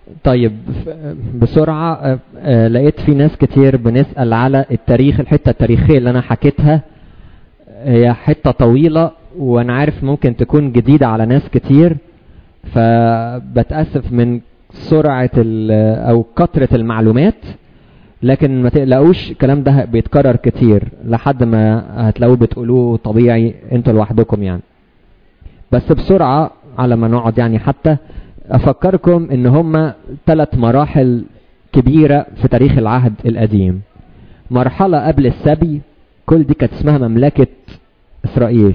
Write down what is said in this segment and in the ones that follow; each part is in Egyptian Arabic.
طيب بسرعة لقيت في ناس كتير بنسأل على التاريخ الحتة التاريخية اللي أنا حكيتها هي حتة طويلة وأنا عارف ممكن تكون جديدة على ناس كتير فبتأسف من سرعة أو كثرة المعلومات لكن ما تقلقوش الكلام ده بيتكرر كتير لحد ما هتلاقوه بتقولوه طبيعي انتوا لوحدكم يعني بس بسرعة على ما نقعد يعني حتى افكركم ان هما ثلاث مراحل كبيرة في تاريخ العهد القديم مرحلة قبل السبي كل دي كانت اسمها مملكة اسرائيل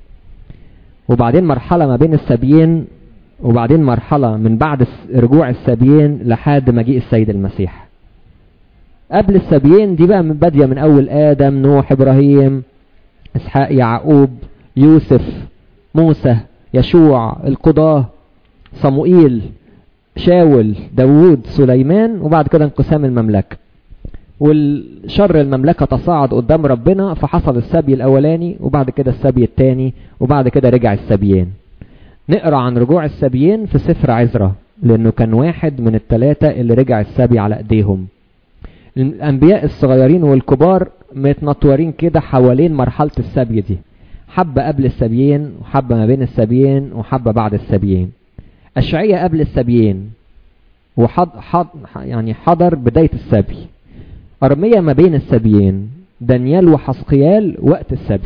وبعدين مرحلة ما بين السبيين وبعدين مرحلة من بعد رجوع السبيين لحد مجيء السيد المسيح قبل السبيين دي بقى من بادية من اول ادم نوح ابراهيم اسحاق يعقوب يوسف موسى يشوع القضاه صموئيل شاول داوود سليمان وبعد كده انقسام المملكة والشر المملكة تصاعد قدام ربنا فحصل السبي الأولاني وبعد كده السبي الثاني وبعد كده رجع السبيين نقرأ عن رجوع السبيين في سفر عزرة لأنه كان واحد من الثلاثة اللي رجع السبي على أيديهم الأنبياء الصغيرين والكبار متنطورين كده حوالين مرحلة السبي دي حبة قبل السبيين وحبة ما بين السبيين وحبة بعد السبيين أشعية قبل السبيين وحض حض يعني حضر بداية السبي أرمية ما بين السبيين دانيال وحسقيال وقت السبي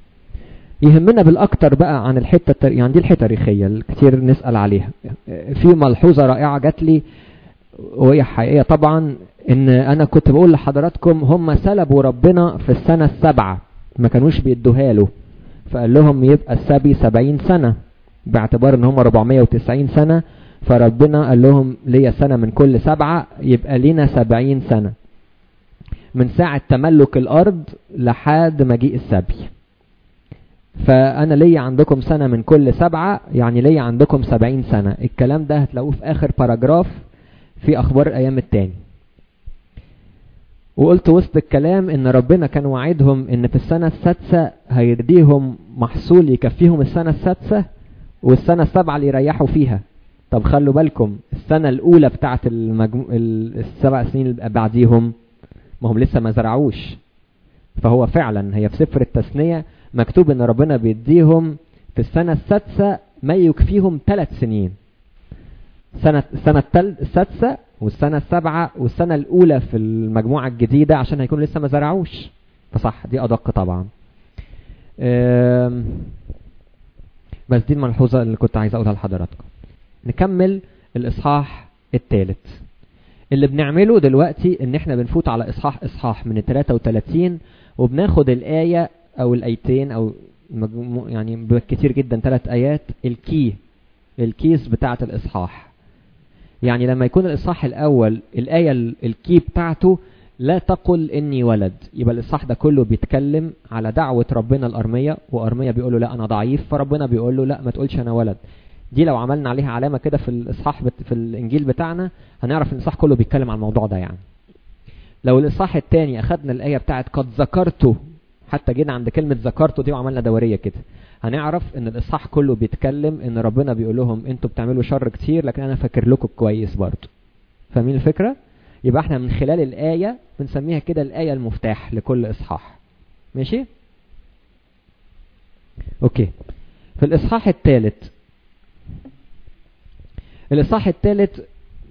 يهمنا بالأكتر بقى عن الحتة يعني دي الحتة التاريخية اللي كتير نسأل عليها في ملحوظة رائعة جات لي وهي حقيقية طبعا ان انا كنت بقول لحضراتكم هم سلبوا ربنا في السنة السبعة ما كانوش بيدوها له فقال لهم يبقى السبي سبعين سنة باعتبار ان هم 490 سنة فربنا قال لهم ليا سنة من كل سبعة يبقى لنا سبعين سنة من ساعة تملك الارض لحد مجيء السبي فانا ليا عندكم سنة من كل سبعة يعني ليا عندكم سبعين سنة الكلام ده هتلاقوه في اخر باراجراف في اخبار الايام التاني وقلت وسط الكلام ان ربنا كان وعدهم ان في السنة السادسة هيديهم محصول يكفيهم السنة السادسة والسنة السابعة اللي يريحوا فيها طب خلوا بالكم السنة الأولى بتاعت المجمو... السبع سنين اللي بعديهم ما هم لسه ما زرعوش فهو فعلا هي في سفر التثنية مكتوب ان ربنا بيديهم في السنة السادسة ما يكفيهم ثلاث سنين سنة السنة السادسة والسنة السابعة والسنة الأولى في المجموعة الجديدة عشان هيكونوا لسه ما زرعوش فصح دي أدق طبعا بس دي الملحوظة اللي كنت عايز أقولها لحضراتكم نكمل الإصحاح الثالث اللي بنعمله دلوقتي ان احنا بنفوت على اصحاح اصحاح من ال 33 وبناخد الآية او الايتين او يعني بالكثير جدا ثلاث ايات الكي الكيس بتاعة الاصحاح يعني لما يكون الاصحاح الاول الاية الكي بتاعته لا تقل اني ولد يبقى الاصحاح ده كله بيتكلم على دعوة ربنا الارمية وارمية بيقول له لا انا ضعيف فربنا بيقول له لا ما تقولش انا ولد دي لو عملنا عليها علامة كده في الاصحاح بت... في الانجيل بتاعنا هنعرف ان الاصحاح كله بيتكلم عن الموضوع ده يعني لو الاصحاح الثاني اخدنا الايه بتاعت قد ذكرته حتى جينا عند كلمة ذكرته دي وعملنا دورية كده هنعرف ان الاصحاح كله بيتكلم ان ربنا بيقول لهم انتوا بتعملوا شر كتير لكن انا فاكر لكم كويس برضه فاهمين الفكرة يبقى احنا من خلال الآية بنسميها كده الآية المفتاح لكل إصحاح ماشي اوكي في الإصحاح الثالث الإصحاح الثالث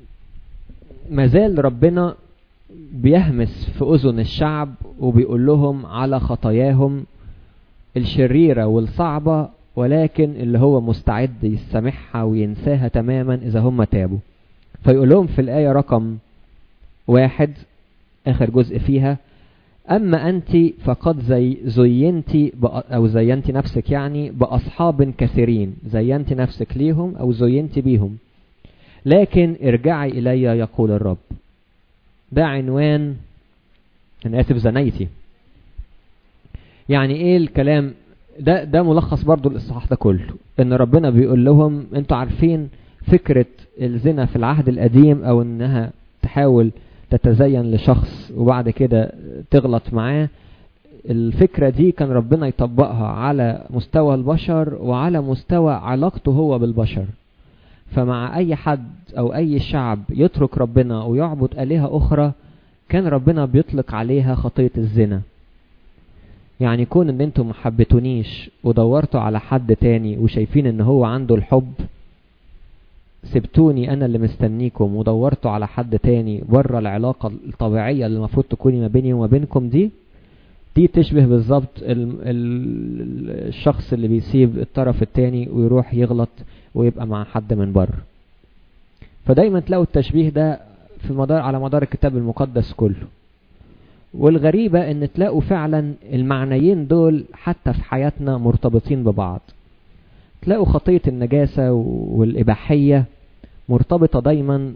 مازال ربنا بيهمس في أذن الشعب وبيقول لهم على خطاياهم الشريرة والصعبة ولكن اللي هو مستعد يسامحها وينساها تماما إذا هم تابوا فيقول لهم في الآية رقم واحد آخر جزء فيها أما أنت فقد زي زينت أو زينت نفسك يعني بأصحاب كثيرين زينت نفسك ليهم أو زينت بيهم لكن ارجعي إلي يقول الرب ده عنوان أنا آسف زنيتي يعني إيه الكلام ده ده ملخص برضو الإصحاح ده كله إن ربنا بيقول لهم أنتوا عارفين فكرة الزنا في العهد القديم أو إنها تحاول تتزين لشخص وبعد كده تغلط معاه الفكرة دي كان ربنا يطبقها على مستوى البشر وعلى مستوى علاقته هو بالبشر فمع اي حد او اي شعب يترك ربنا ويعبد الهة اخرى كان ربنا بيطلق عليها خطية الزنا يعني كون ان انتم محبتونيش ودورتوا على حد تاني وشايفين ان هو عنده الحب سبتوني انا اللي مستنيكم ودورتوا على حد تاني بره العلاقة الطبيعية اللي المفروض تكوني ما بيني وما بينكم دي دي تشبه بالظبط الشخص اللي بيسيب الطرف التاني ويروح يغلط ويبقى مع حد من بره فدايما تلاقوا التشبيه ده في مدار على مدار الكتاب المقدس كله والغريبة ان تلاقوا فعلا المعنيين دول حتى في حياتنا مرتبطين ببعض تلاقوا خطية النجاسة والإباحية مرتبطة دايما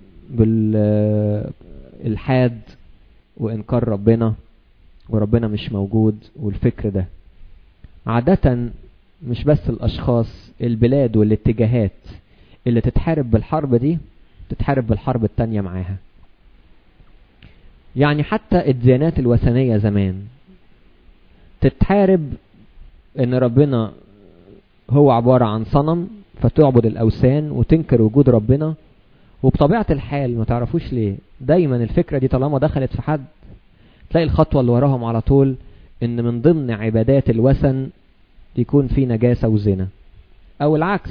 بالإلحاد وإنكار ربنا وربنا مش موجود والفكر ده عادة مش بس الأشخاص البلاد والاتجاهات اللي تتحارب بالحرب دي تتحارب بالحرب التانية معاها يعني حتى الديانات الوثنية زمان تتحارب ان ربنا هو عبارة عن صنم فتعبد الأوثان وتنكر وجود ربنا وبطبيعة الحال ما تعرفوش ليه دايما الفكرة دي طالما دخلت في حد تلاقي الخطوة اللي وراهم على طول ان من ضمن عبادات الوثن يكون في نجاسة وزنا او العكس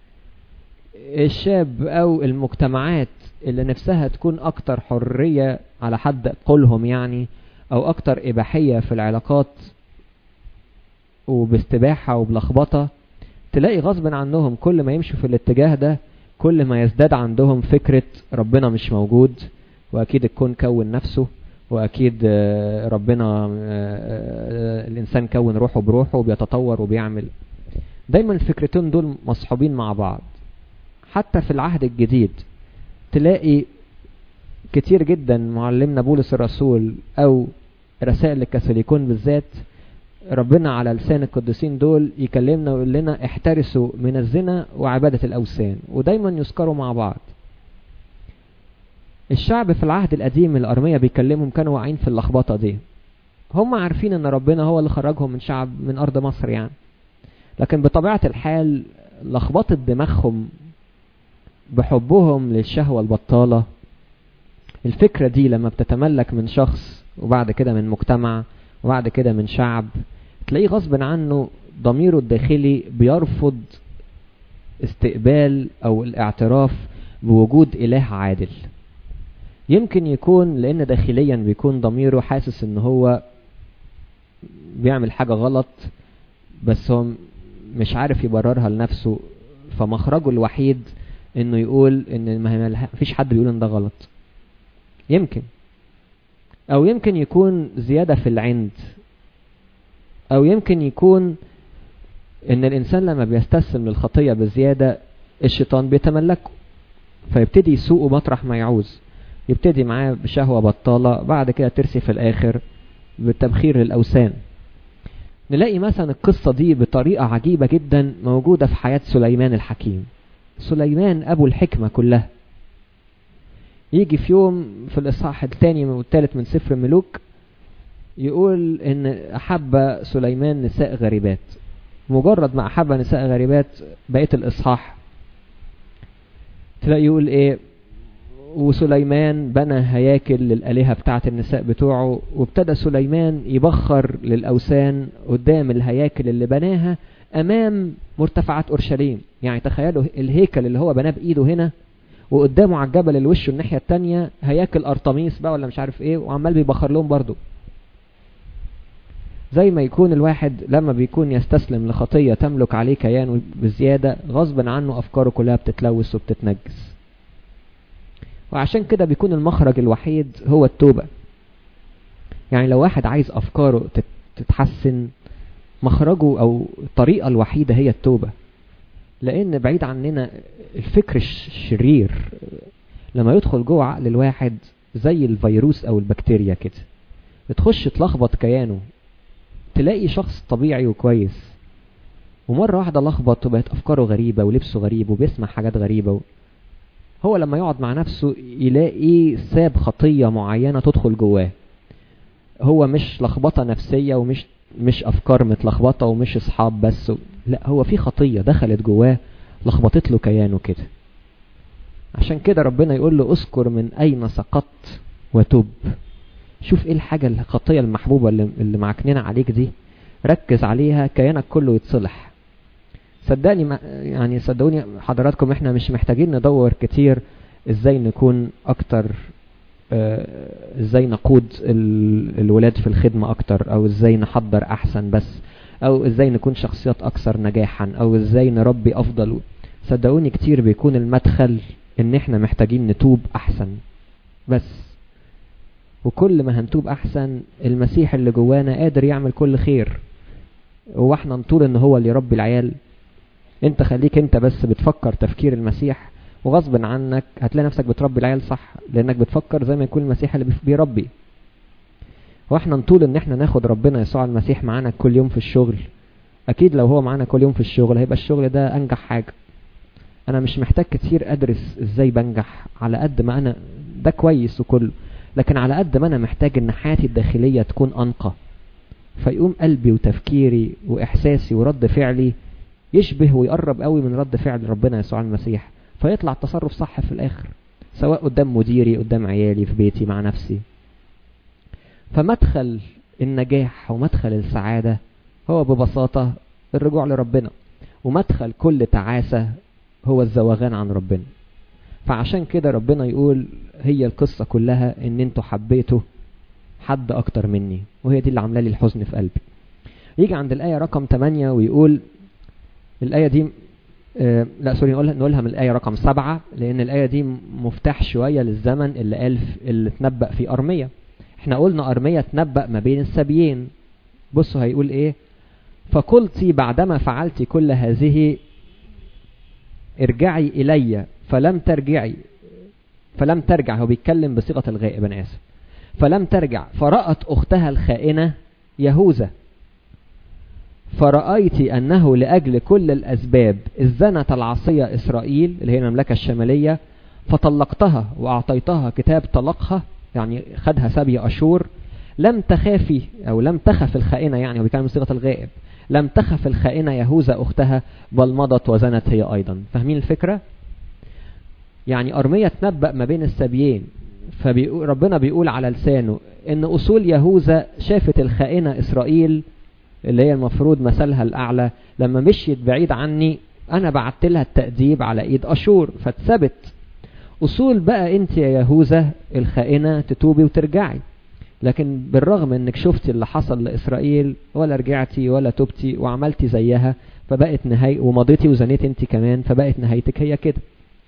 الشاب او المجتمعات اللي نفسها تكون اكتر حرية على حد قولهم يعني او اكتر اباحية في العلاقات وباستباحة وبلخبطة تلاقي غصب عنهم كل ما يمشوا في الاتجاه ده كل ما يزداد عندهم فكرة ربنا مش موجود واكيد الكون كون نفسه واكيد ربنا الانسان كون روحه بروحه وبيتطور وبيعمل دايما الفكرتين دول مصحوبين مع بعض حتى في العهد الجديد تلاقي كتير جدا معلمنا بولس الرسول او رسائل الكاثوليكون بالذات ربنا على لسان القديسين دول يكلمنا ويقول لنا احترسوا من الزنا وعبادة الأوثان ودايما يذكروا مع بعض الشعب في العهد القديم الأرمية بيكلمهم كانوا واعيين في اللخبطة دي هم عارفين ان ربنا هو اللي خرجهم من شعب من أرض مصر يعني لكن بطبيعة الحال لخبطة دماغهم بحبهم للشهوة البطالة الفكرة دي لما بتتملك من شخص وبعد كده من مجتمع وبعد كده من شعب تلاقيه غصب عنه ضميره الداخلي بيرفض استقبال او الاعتراف بوجود اله عادل يمكن يكون لان داخليا بيكون ضميره حاسس ان هو بيعمل حاجة غلط بس هو مش عارف يبررها لنفسه فمخرجه الوحيد انه يقول ان ما فيش حد بيقول ان ده غلط يمكن او يمكن يكون زيادة في العند او يمكن يكون ان الانسان لما بيستسلم للخطية بزيادة الشيطان بيتملكه فيبتدي يسوقه مطرح ما يعوز يبتدي معاه بشهوة بطالة بعد كده ترسي في الاخر بالتبخير للاوثان نلاقي مثلا القصة دي بطريقة عجيبة جدا موجودة في حياة سليمان الحكيم سليمان ابو الحكمة كلها يجي في يوم في الإصحاح الثاني والثالث من سفر الملوك يقول إن أحب سليمان نساء غريبات مجرد ما أحب نساء غريبات بقية الإصحاح تلاقي يقول إيه وسليمان بنى هياكل للآلهة بتاعة النساء بتوعه وابتدى سليمان يبخر للأوثان قدام الهياكل اللي بناها أمام مرتفعات أورشليم يعني تخيلوا الهيكل اللي هو بناه بإيده هنا وقدامه على الجبل اللي وشه الناحية التانية هياكل أرطميس بقى ولا مش عارف ايه وعمال بيبخر لهم برضو زي ما يكون الواحد لما بيكون يستسلم لخطية تملك عليه كيان بزيادة غصبا عنه أفكاره كلها بتتلوث وبتتنجس وعشان كده بيكون المخرج الوحيد هو التوبة يعني لو واحد عايز أفكاره تتحسن مخرجه أو الطريقة الوحيدة هي التوبة لان بعيد عننا الفكر الشرير لما يدخل جوه عقل الواحد زي الفيروس او البكتيريا كده بتخش تلخبط كيانه تلاقي شخص طبيعي وكويس ومرة واحدة لخبط وبقت افكاره غريبة ولبسه غريب وبيسمع حاجات غريبة و... هو لما يقعد مع نفسه يلاقي ساب خطية معينة تدخل جواه هو مش لخبطة نفسية ومش مش افكار متلخبطه ومش اصحاب بس و... لا هو في خطيه دخلت جواه لخبطت له كيانه كده عشان كده ربنا يقول له اذكر من اين سقطت وتب شوف ايه الحاجة الخطية المحبوبة اللي, اللي معكنين عليك دي ركز عليها كيانك كله يتصلح صدقني ما يعني صدقوني حضراتكم احنا مش محتاجين ندور كتير ازاي نكون اكتر اه ازاي نقود الولاد في الخدمة اكتر او ازاي نحضر احسن بس او ازاي نكون شخصيات اكثر نجاحا او ازاي نربي افضل صدقوني كتير بيكون المدخل ان احنا محتاجين نتوب احسن بس وكل ما هنتوب احسن المسيح اللي جوانا قادر يعمل كل خير هو احنا نطول ان هو اللي يربي العيال انت خليك انت بس بتفكر تفكير المسيح وغصب عنك هتلاقي نفسك بتربي العيال صح لانك بتفكر زي ما يكون المسيح اللي بيربي واحنا نطول ان احنا ناخد ربنا يسوع المسيح معانا كل يوم في الشغل اكيد لو هو معانا كل يوم في الشغل هيبقى الشغل ده انجح حاجة انا مش محتاج كتير ادرس ازاي بنجح على قد ما انا ده كويس وكله لكن على قد ما انا محتاج ان حياتي الداخلية تكون انقى فيقوم قلبي وتفكيري واحساسي ورد فعلي يشبه ويقرب قوي من رد فعل ربنا يسوع المسيح فيطلع التصرف صح في الاخر سواء قدام مديري قدام عيالي في بيتي مع نفسي فمدخل النجاح ومدخل السعادة هو ببساطة الرجوع لربنا ومدخل كل تعاسة هو الزواغان عن ربنا فعشان كده ربنا يقول هي القصة كلها ان انتوا حبيتوا حد اكتر مني وهي دي اللي عامله لي الحزن في قلبي يجي عند الآية رقم 8 ويقول الآية دي آه لا سوري نقولها, نقولها من الآية رقم 7 لأن الآية دي مفتاح شوية للزمن اللي قال اللي اتنبأ فيه أرمية احنا قلنا أرمية تنبأ ما بين السبيين بصوا هيقول ايه فقلت بعدما فعلت كل هذه ارجعي إلي فلم ترجعي فلم ترجع هو بيتكلم بصيغة الغائب أنا آسف فلم ترجع فرأت أختها الخائنة يهوذا فرأيت أنه لأجل كل الأسباب إذ زنت العصية إسرائيل اللي هي المملكة الشمالية فطلقتها وأعطيتها كتاب طلقها يعني خدها سبي أشور لم تخافي أو لم تخف الخائنة يعني وبيتكلم بصيغة الغائب لم تخف الخائنة يهوذا أختها بل مضت وزنت هي أيضا فاهمين الفكرة؟ يعني أرمية تنبأ ما بين السبيين فربنا بيقول على لسانه ان اصول يهوذا شافت الخائنة اسرائيل اللي هي المفروض مثلها الاعلى لما مشيت بعيد عني انا بعت لها التأديب على ايد اشور فاتثبت اصول بقى انت يا يهوذا الخائنة تتوبي وترجعي لكن بالرغم انك شفتي اللي حصل لاسرائيل ولا رجعتي ولا تبتي وعملتي زيها فبقت نهاية ومضيتي وزنيت انت كمان فبقت نهايتك هي كده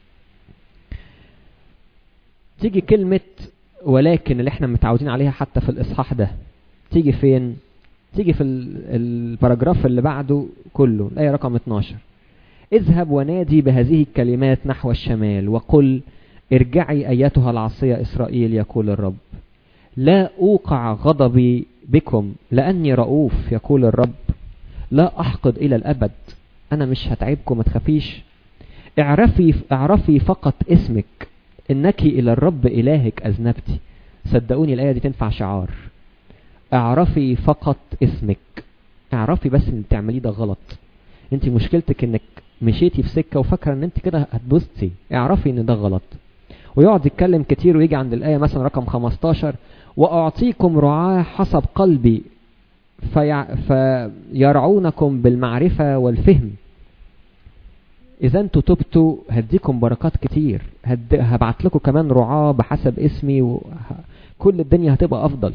تيجي كلمة ولكن اللي احنا متعودين عليها حتى في الإصحاح ده تيجي فين تيجي في الباراجراف اللي بعده كله الآية رقم 12 اذهب ونادي بهذه الكلمات نحو الشمال وقل ارجعي أيتها العصية إسرائيل يقول الرب لا أوقع غضبي بكم لأني رؤوف يقول الرب لا أحقد إلى الأبد أنا مش هتعبكم ما تخافيش اعرفي, اعرفي فقط اسمك انك الى الرب الهك اذنبتي صدقوني الايه دي تنفع شعار اعرفي فقط اسمك اعرفي بس اللي بتعمليه ده غلط انت مشكلتك انك مشيتي في سكه وفاكره ان انت كده هتبسطي اعرفي ان ده غلط ويقعد يتكلم كتير ويجي عند الايه مثلا رقم 15 واعطيكم رعاه حسب قلبي في فيرعونكم بالمعرفه والفهم اذا انتوا تبتوا هديكم بركات كتير هد... هبعت لكم كمان رعاة بحسب اسمي و... كل الدنيا هتبقى افضل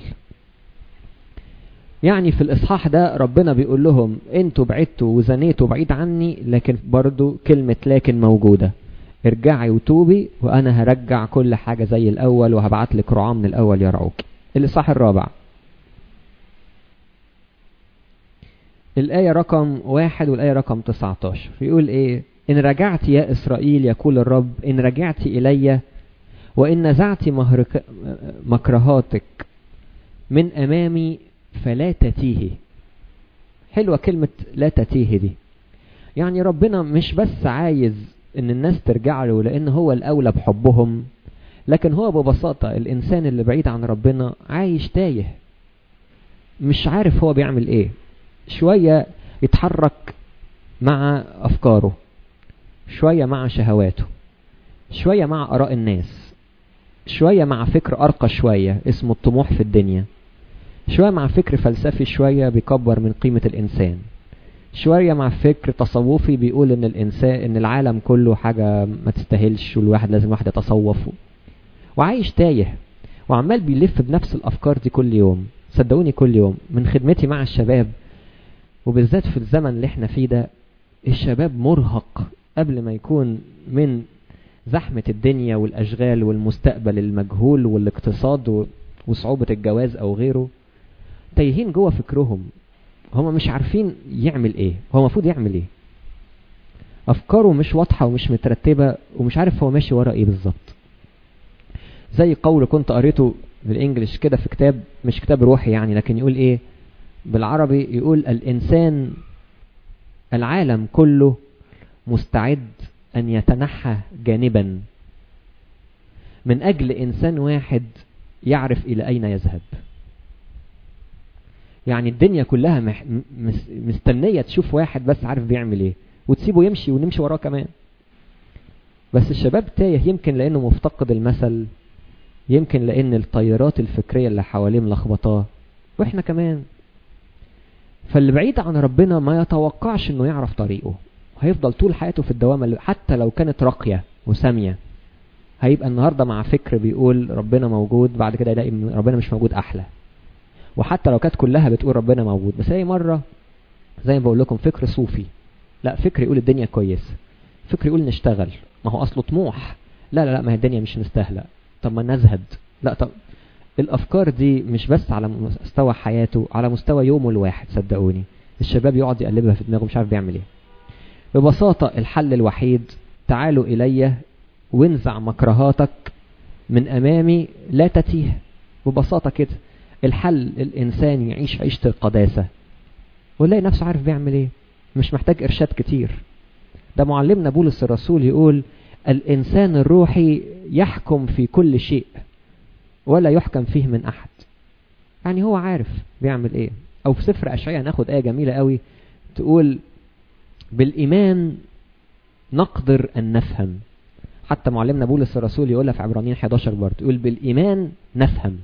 يعني في الاصحاح ده ربنا بيقول لهم انتوا بعدتوا وزنيتوا بعيد عني لكن برضو كلمة لكن موجودة ارجعي وتوبي وانا هرجع كل حاجة زي الاول وهبعت لك رعاة من الاول يرعوك الاصحاح الرابع الآية رقم واحد والآية رقم 19 يقول ايه إن رجعت يا إسرائيل يقول الرب إن رجعت إلي وإن نزعت مكرهاتك من أمامي فلا تتيه حلوة كلمة لا تتيه دي يعني ربنا مش بس عايز إن الناس ترجع له لأن هو الأولى بحبهم لكن هو ببساطة الإنسان اللي بعيد عن ربنا عايش تايه مش عارف هو بيعمل إيه شوية يتحرك مع أفكاره شوية مع شهواته شوية مع آراء الناس شوية مع فكر أرقى شوية اسمه الطموح في الدنيا شوية مع فكر فلسفي شوية بيكبر من قيمة الإنسان شوية مع فكر تصوفي بيقول ان الانسان ان العالم كله حاجة ما تستاهلش والواحد لازم واحد يتصوف وعايش تايه وعمال بيلف بنفس الافكار دي كل يوم صدقوني كل يوم من خدمتي مع الشباب وبالذات في الزمن اللي احنا فيه ده الشباب مرهق قبل ما يكون من زحمة الدنيا والأشغال والمستقبل المجهول والاقتصاد وصعوبة الجواز أو غيره تايهين جوه فكرهم هما مش عارفين يعمل ايه هو المفروض يعمل ايه افكاره مش واضحة ومش مترتبة ومش عارف هو ماشي ورا ايه بالظبط زي قول كنت قريته بالانجلش كده في كتاب مش كتاب روحي يعني لكن يقول ايه بالعربي يقول الانسان العالم كله مستعد ان يتنحى جانبا من اجل انسان واحد يعرف الى اين يذهب يعني الدنيا كلها مح... مستنية تشوف واحد بس عارف بيعمل ايه وتسيبه يمشي ونمشي وراه كمان بس الشباب تايه يمكن لانه مفتقد المثل يمكن لان التيارات الفكرية اللي حواليه ملخبطاه واحنا كمان فاللي بعيد عن ربنا ما يتوقعش انه يعرف طريقه هيفضل طول حياته في الدوامة حتى لو كانت راقية وسامية هيبقى النهاردة مع فكر بيقول ربنا موجود بعد كده يلاقي ربنا مش موجود احلى وحتى لو كانت كلها بتقول ربنا موجود بس هي مرة زي ما بقول لكم فكر صوفي لا فكر يقول الدنيا كويسة فكر يقول نشتغل ما هو اصله طموح لا لا لا ما هي الدنيا مش مستاهلة طب ما نزهد لا طب الافكار دي مش بس على مستوى حياته على مستوى يومه الواحد صدقوني الشباب يقعد يقلبها في دماغه مش عارف بيعمل ايه ببساطة الحل الوحيد تعالوا الي وانزع مكرهاتك من امامي لا تتيه ببساطة كده الحل الإنسان يعيش عيشة القداسة ويلاقي نفسه عارف بيعمل ايه مش محتاج إرشاد كتير ده معلمنا بولس الرسول يقول الإنسان الروحي يحكم في كل شيء ولا يحكم فيه من أحد يعني هو عارف بيعمل ايه أو في سفر أشعياء ناخد آية جميلة قوي تقول بالإيمان نقدر أن نفهم حتى معلمنا بولس الرسول يقولها في عبرانيين 11 برضه يقول بالإيمان نفهم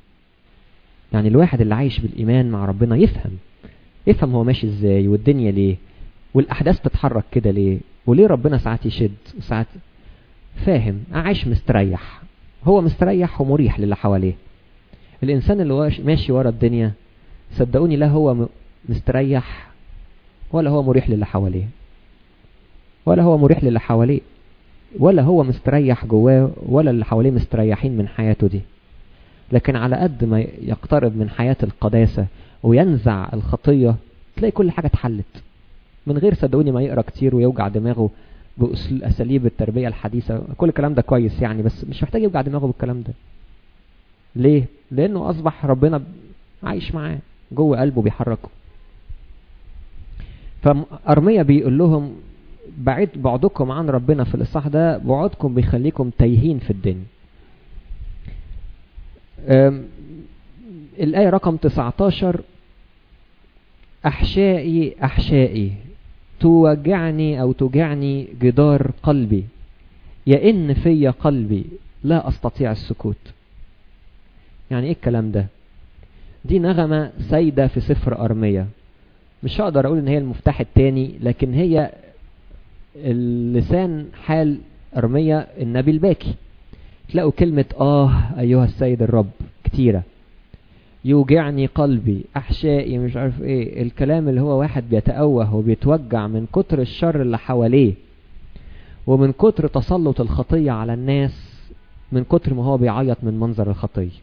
يعني الواحد اللي عايش بالإيمان مع ربنا يفهم يفهم هو ماشي ازاي والدنيا ليه والأحداث تتحرك كده ليه وليه ربنا ساعات يشد وساعات فاهم عايش مستريح هو مستريح ومريح للي حواليه الإنسان اللي ماشي ورا الدنيا صدقوني لا هو مستريح ولا هو مريح للي حواليه ولا هو مريح للي حواليه ولا هو مستريح جواه ولا اللي حواليه مستريحين من حياته دي لكن على قد ما يقترب من حياة القداسة وينزع الخطية تلاقي كل حاجة اتحلت من غير صدقوني ما يقرأ كتير ويوجع دماغه بأساليب التربية الحديثة كل الكلام ده كويس يعني بس مش محتاج يوجع دماغه بالكلام ده ليه؟ لأنه أصبح ربنا عايش معاه جوه قلبه بيحركه فأرمية بيقول لهم بعيد بعدكم عن ربنا في الإصحاح ده بعدكم بيخليكم تايهين في الدنيا الآية رقم 19 أحشائي أحشائي توجعني أو توجعني جدار قلبي يئن في قلبي لا أستطيع السكوت يعني إيه الكلام ده دي نغمة سيدة في سفر أرمية مش هقدر أقول إن هي المفتاح التاني لكن هي اللسان حال أرمية النبي الباكي تلاقوا كلمة آه أيها السيد الرب كتيرة يوجعني قلبي أحشائي مش عارف إيه الكلام اللي هو واحد بيتأوه وبيتوجع من كتر الشر اللي حواليه ومن كتر تسلط الخطية على الناس من كتر ما هو بيعيط من منظر الخطية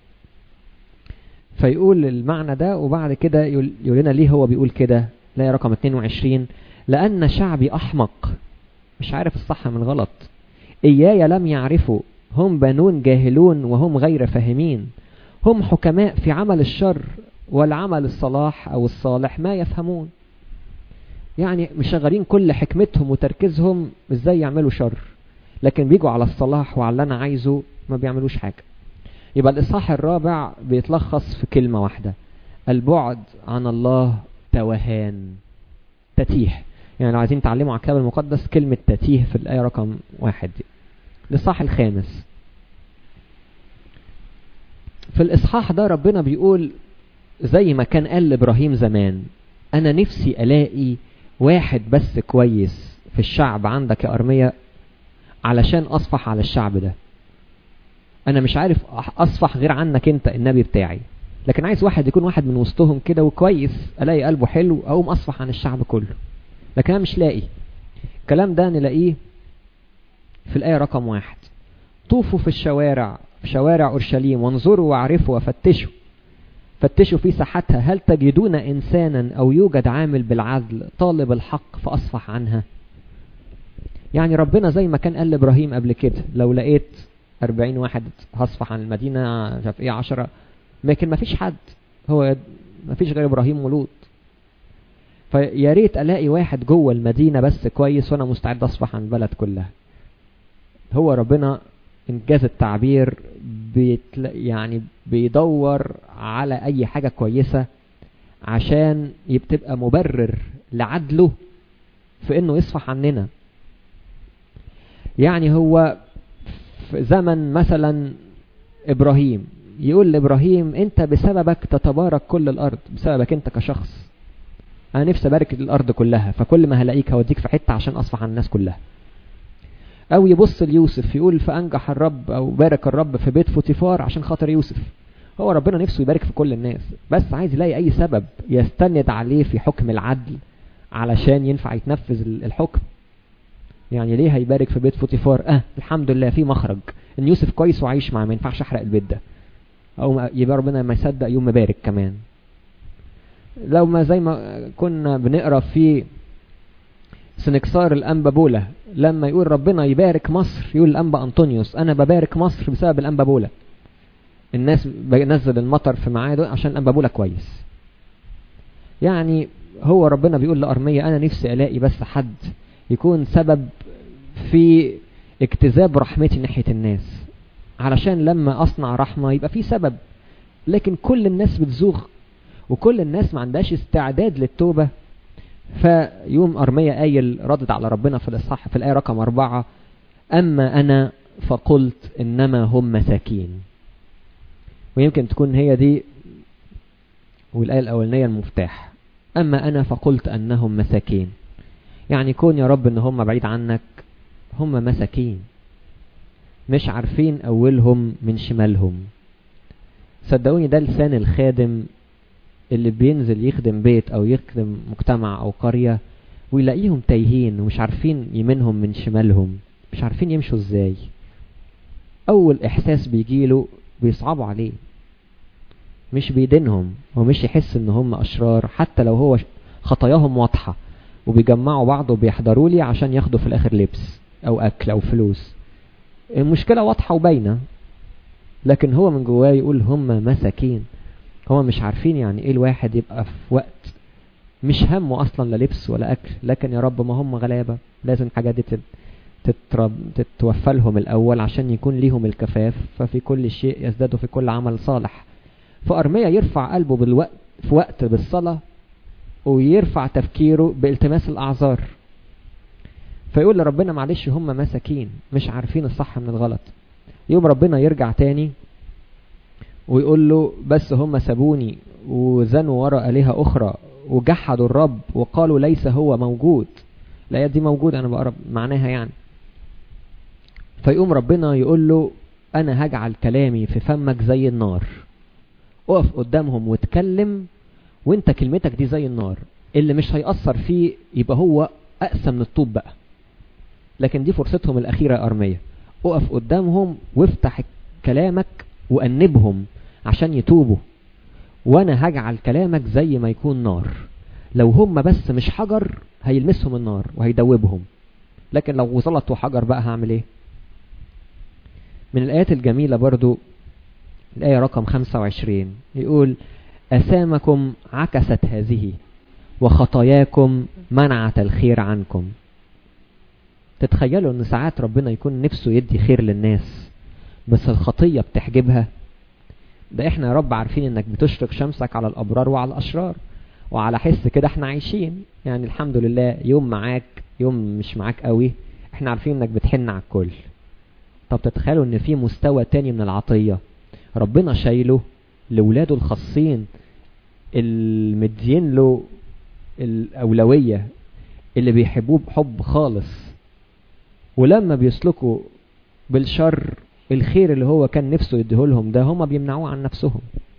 فيقول المعنى ده وبعد كده يقول لنا ليه هو بيقول كده لا رقم 22 لأن شعبي أحمق مش عارف الصح من غلط إياي لم يعرفوا هم بنون جاهلون وهم غير فاهمين هم حكماء في عمل الشر والعمل الصلاح أو الصالح ما يفهمون يعني مشغلين كل حكمتهم وتركيزهم ازاي يعملوا شر لكن بيجوا على الصلاح وعلى اللي انا عايزه ما بيعملوش حاجة يبقى الاصحاح الرابع بيتلخص في كلمة واحدة البعد عن الله توهان تتيه يعني لو عايزين تعلموا على الكتاب المقدس كلمة تتيه في الآية رقم واحد دي الإصحاح الخامس في الإصحاح ده ربنا بيقول زي ما كان قال لإبراهيم زمان أنا نفسي ألاقي واحد بس كويس في الشعب عندك يا أرمية علشان أصفح على الشعب ده أنا مش عارف أصفح غير عنك أنت النبي بتاعي لكن عايز واحد يكون واحد من وسطهم كده وكويس ألاقي قلبه حلو أقوم أصفح عن الشعب كله لكن أنا مش لاقي الكلام ده نلاقيه في الآية رقم واحد طوفوا في الشوارع في شوارع أورشليم وانظروا واعرفوا وفتشوا فتشوا في ساحتها هل تجدون إنسانا أو يوجد عامل بالعدل طالب الحق فأصفح عنها يعني ربنا زي ما كان قال لإبراهيم قبل كده لو لقيت أربعين واحد هصفح عن المدينة مش عارف إيه عشرة لكن ما فيش حد هو ما فيش غير إبراهيم ولوط فيا ريت ألاقي واحد جوه المدينة بس كويس وأنا مستعد أصفح عن البلد كلها هو ربنا انجاز التعبير بيتل... يعني بيدور على اي حاجة كويسة عشان تبقى مبرر لعدله في انه يصفح عننا يعني هو في زمن مثلا ابراهيم يقول لابراهيم انت بسببك تتبارك كل الارض بسببك انت كشخص انا نفسي ابارك الارض كلها فكل ما هلاقيك هوديك في حتة عشان اصفح عن الناس كلها او يبص ليوسف يقول فانجح الرب او بارك الرب في بيت فوتيفار عشان خاطر يوسف هو ربنا نفسه يبارك في كل الناس بس عايز يلاقي اي سبب يستند عليه في حكم العدل علشان ينفع يتنفذ الحكم يعني ليه هيبارك في بيت فوتيفار اه الحمد لله في مخرج ان يوسف كويس وعايش معاه ما ينفعش احرق البيت ده او يبقى ربنا ما يصدق يوم مبارك كمان لو ما زي ما كنا بنقرا في سنكسار الأنبا بولا لما يقول ربنا يبارك مصر يقول الأنبا أنطونيوس أنا ببارك مصر بسبب الأنبا بولا الناس بنزل المطر في ميعاده عشان الأنبا بولا كويس يعني هو ربنا بيقول لأرمية أنا نفسي ألاقي بس حد يكون سبب في اكتذاب رحمتي ناحية الناس علشان لما أصنع رحمة يبقى في سبب لكن كل الناس بتزوغ وكل الناس ما عندهاش استعداد للتوبة فيوم أرمية قايل ردد على ربنا في الإصحاح في الآية رقم أربعة أما أنا فقلت إنما هم مساكين ويمكن تكون هي دي والآية الأولانية المفتاح أما أنا فقلت أنهم مساكين يعني كون يا رب إن هم بعيد عنك هم مساكين مش عارفين أولهم من شمالهم صدقوني ده لسان الخادم اللي بينزل يخدم بيت او يخدم مجتمع او قرية ويلاقيهم تايهين ومش عارفين يمينهم من شمالهم مش عارفين يمشوا ازاي اول احساس بيجيله بيصعبوا عليه مش بيدينهم ومش يحس ان هم اشرار حتى لو هو خطاياهم واضحة وبيجمعوا بعض وبيحضروا لي عشان ياخدوا في الاخر لبس او اكل او فلوس المشكلة واضحة وباينة لكن هو من جواه يقول هم مساكين هما مش عارفين يعني ايه الواحد يبقى في وقت مش همه اصلا لا لبس ولا اكل لكن يا رب ما هم غلابة لازم الحاجات دي تترب تتوفى لهم الاول عشان يكون ليهم الكفاف ففي كل شيء يزدادوا في كل عمل صالح فارميا يرفع قلبه بالوقت في وقت بالصلاة ويرفع تفكيره بالتماس الاعذار فيقول لربنا معلش هم مساكين مش عارفين الصح من الغلط يوم ربنا يرجع تاني ويقول له بس هم سابوني وزنوا ورا آلهة أخرى وجحدوا الرب وقالوا ليس هو موجود الآيات دي موجودة أنا بقرب معناها يعني فيقوم ربنا يقول له أنا هجعل كلامي في فمك زي النار اقف قدامهم واتكلم وانت كلمتك دي زي النار اللي مش هيأثر فيه يبقى هو أقسى من الطوب بقى لكن دي فرصتهم الأخيرة يا أرمية اقف قدامهم وافتح كلامك وأنبهم عشان يتوبوا وانا هجعل كلامك زي ما يكون نار لو هم بس مش حجر هيلمسهم النار وهيدوبهم لكن لو زلطوا حجر بقى هعمل ايه من الآيات الجميلة برضو الآية رقم 25 يقول أسامكم عكست هذه وخطاياكم منعت الخير عنكم تتخيلوا ان ساعات ربنا يكون نفسه يدي خير للناس بس الخطية بتحجبها ده احنا يا رب عارفين انك بتشرق شمسك على الابرار وعلى الاشرار وعلى حس كده احنا عايشين يعني الحمد لله يوم معاك يوم مش معاك قوي احنا عارفين انك بتحن على الكل طب تتخيلوا ان في مستوى تاني من العطية ربنا شايله لولاده الخاصين المدين له الأولوية اللي بيحبوه بحب خالص ولما بيسلكوا بالشر الخير اللي هو كان نفسه يديهولهم ده هما بيمنعوه عن نفسهم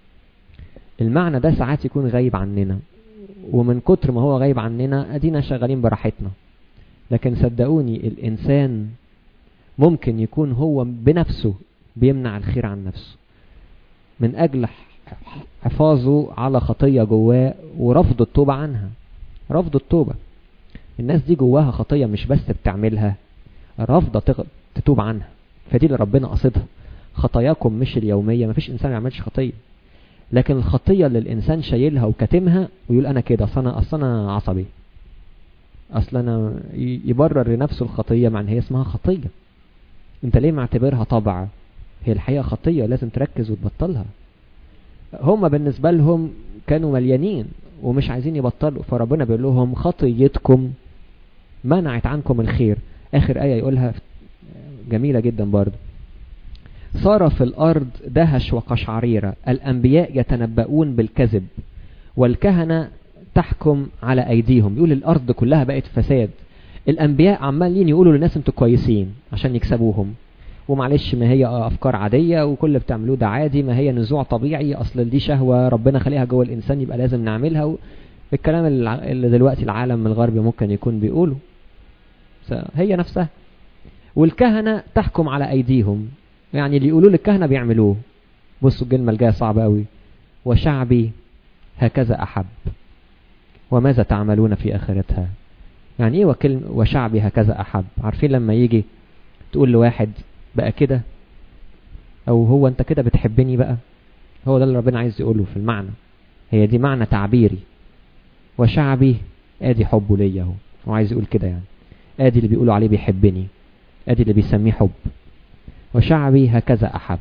المعنى ده ساعات يكون غايب عننا ومن كتر ما هو غايب عننا ادينا شغالين براحتنا لكن صدقوني الانسان ممكن يكون هو بنفسه بيمنع الخير عن نفسه من اجل حفاظه على خطية جواه ورفض التوبة عنها رفض التوبة الناس دي جواها خطية مش بس بتعملها رافضة تتوب عنها فدي اللي ربنا قصدها خطاياكم مش اليومية مفيش انسان ما يعملش خطية لكن الخطية اللي الانسان شايلها وكاتمها ويقول انا كده اصل انا اصل انا عصبي اصل انا يبرر لنفسه الخطية مع ان هي اسمها خطية انت ليه معتبرها طبع هي الحقيقة خطية لازم تركز وتبطلها هم بالنسبة لهم كانوا مليانين ومش عايزين يبطلوا فربنا بيقول لهم خطيتكم منعت عنكم الخير اخر ايه يقولها جميلة جدا برضو صار في الارض دهش وقشعريرة الانبياء يتنبؤون بالكذب والكهنة تحكم على ايديهم يقول الارض كلها بقت فساد الانبياء عمالين يقولوا للناس انتوا كويسين عشان يكسبوهم ومعلش ما هي افكار عادية وكل اللي بتعملوه ده عادي ما هي نزوع طبيعي اصل دي شهوة ربنا خليها جوه الانسان يبقى لازم نعملها الكلام اللي دلوقتي العالم الغربي ممكن يكون بيقوله هي نفسها والكهنة تحكم على ايديهم يعني اللي يقولوا للكهنة بيعملوه بصوا الكلمة الجاية صعبة قوي وشعبي هكذا احب وماذا تعملون في اخرتها يعني ايه وكلمة وشعبي هكذا احب عارفين لما يجي تقول لواحد بقى كده او هو انت كده بتحبني بقى هو ده اللي ربنا عايز يقوله في المعنى هي دي معنى تعبيري وشعبي ادي حبه ليا اهو هو عايز يقول كده يعني ادي اللي بيقولوا عليه بيحبني ادي اللي بيسميه حب وشعبي هكذا احب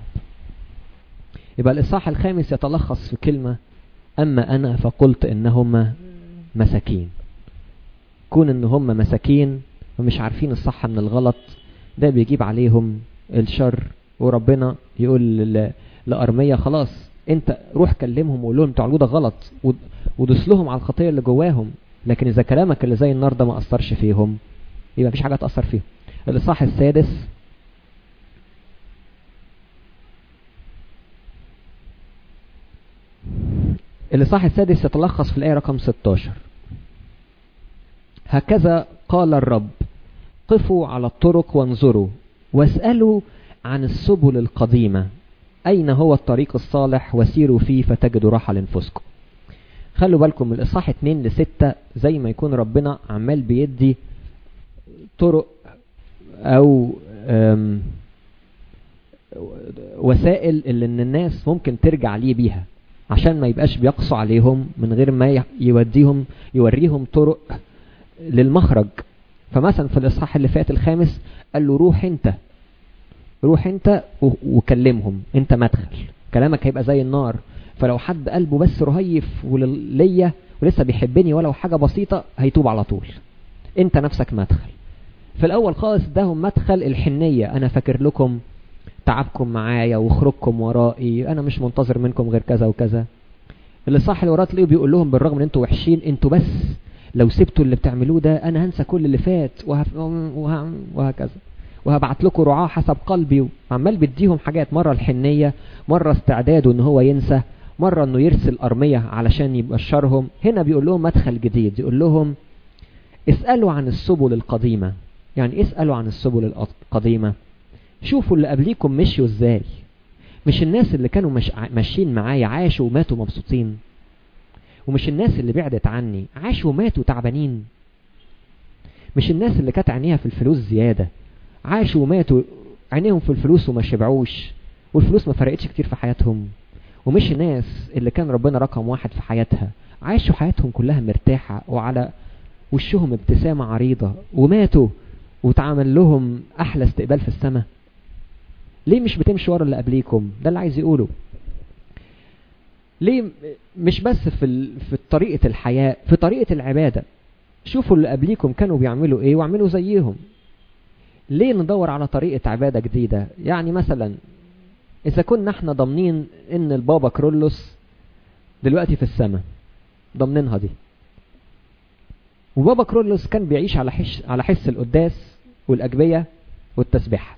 يبقى الاصحاح الخامس يتلخص في كلمة اما انا فقلت انهم مساكين كون ان هم مساكين ومش عارفين الصح من الغلط ده بيجيب عليهم الشر وربنا يقول لأرمية خلاص انت روح كلمهم وقول لهم تعالوا ده غلط ودوس لهم على الخطية اللي جواهم لكن اذا كلامك اللي زي النار ده ما اثرش فيهم يبقى مفيش حاجة تأثر فيهم الاصحاح السادس الاصحاح السادس يتلخص في الآية رقم 16 هكذا قال الرب قفوا على الطرق وانظروا واسألوا عن السبل القديمة أين هو الطريق الصالح وسيروا فيه فتجدوا راحة لنفسكم خلوا بالكم من الإصحاح 2 ل 6 زي ما يكون ربنا عمال بيدي طرق أو وسائل اللي ان الناس ممكن ترجع ليه بيها عشان ما يبقاش بيقصوا عليهم من غير ما يوديهم يوريهم طرق للمخرج فمثلا في الاصحاح اللي فات الخامس قال له روح انت روح انت وكلمهم انت مدخل كلامك هيبقى زي النار فلو حد قلبه بس رهيف وليا ولسه بيحبني ولو حاجة بسيطة هيتوب على طول انت نفسك مدخل في الاول خالص اداهم مدخل الحنية انا فاكر لكم تعبكم معايا وخروجكم ورائي انا مش منتظر منكم غير كذا وكذا اللي صح اللي وراه تلاقيه بيقول لهم بالرغم ان انتوا وحشين انتوا بس لو سبتوا اللي بتعملوه ده انا هنسى كل اللي فات وهف... وه... وهكذا وهبعت لكم رعاة حسب قلبي وعمال بديهم حاجات مرة الحنية مرة استعداده ان هو ينسى مرة انه يرسل ارمية علشان يبشرهم هنا بيقول لهم مدخل جديد يقول لهم اسألوا عن السبل القديمة يعني اسألوا عن السبل القديمة شوفوا اللي قبليكم مشيوا ازاي مش الناس اللي كانوا مش ماشيين معايا عاشوا وماتوا مبسوطين ومش الناس اللي بعدت عني عاشوا وماتوا تعبانين مش الناس اللي كانت عينيها في الفلوس زيادة عاشوا وماتوا عينيهم في الفلوس وما شبعوش والفلوس ما فرقتش كتير في حياتهم ومش الناس اللي كان ربنا رقم واحد في حياتها عاشوا حياتهم كلها مرتاحة وعلى وشهم ابتسامة عريضة وماتوا وتعمل لهم أحلى استقبال في السماء ليه مش بتمشي ورا اللي قبليكم ده اللي عايز يقوله ليه مش بس في في طريقة الحياة في طريقة العبادة شوفوا اللي قبليكم كانوا بيعملوا ايه واعملوا زيهم ليه ندور على طريقة عبادة جديدة يعني مثلا إذا كنا احنا ضامنين إن البابا كرولوس دلوقتي في السماء ضامنينها دي وبابا كرولوس كان بيعيش على حس على حس القداس والأجبية والتسبيح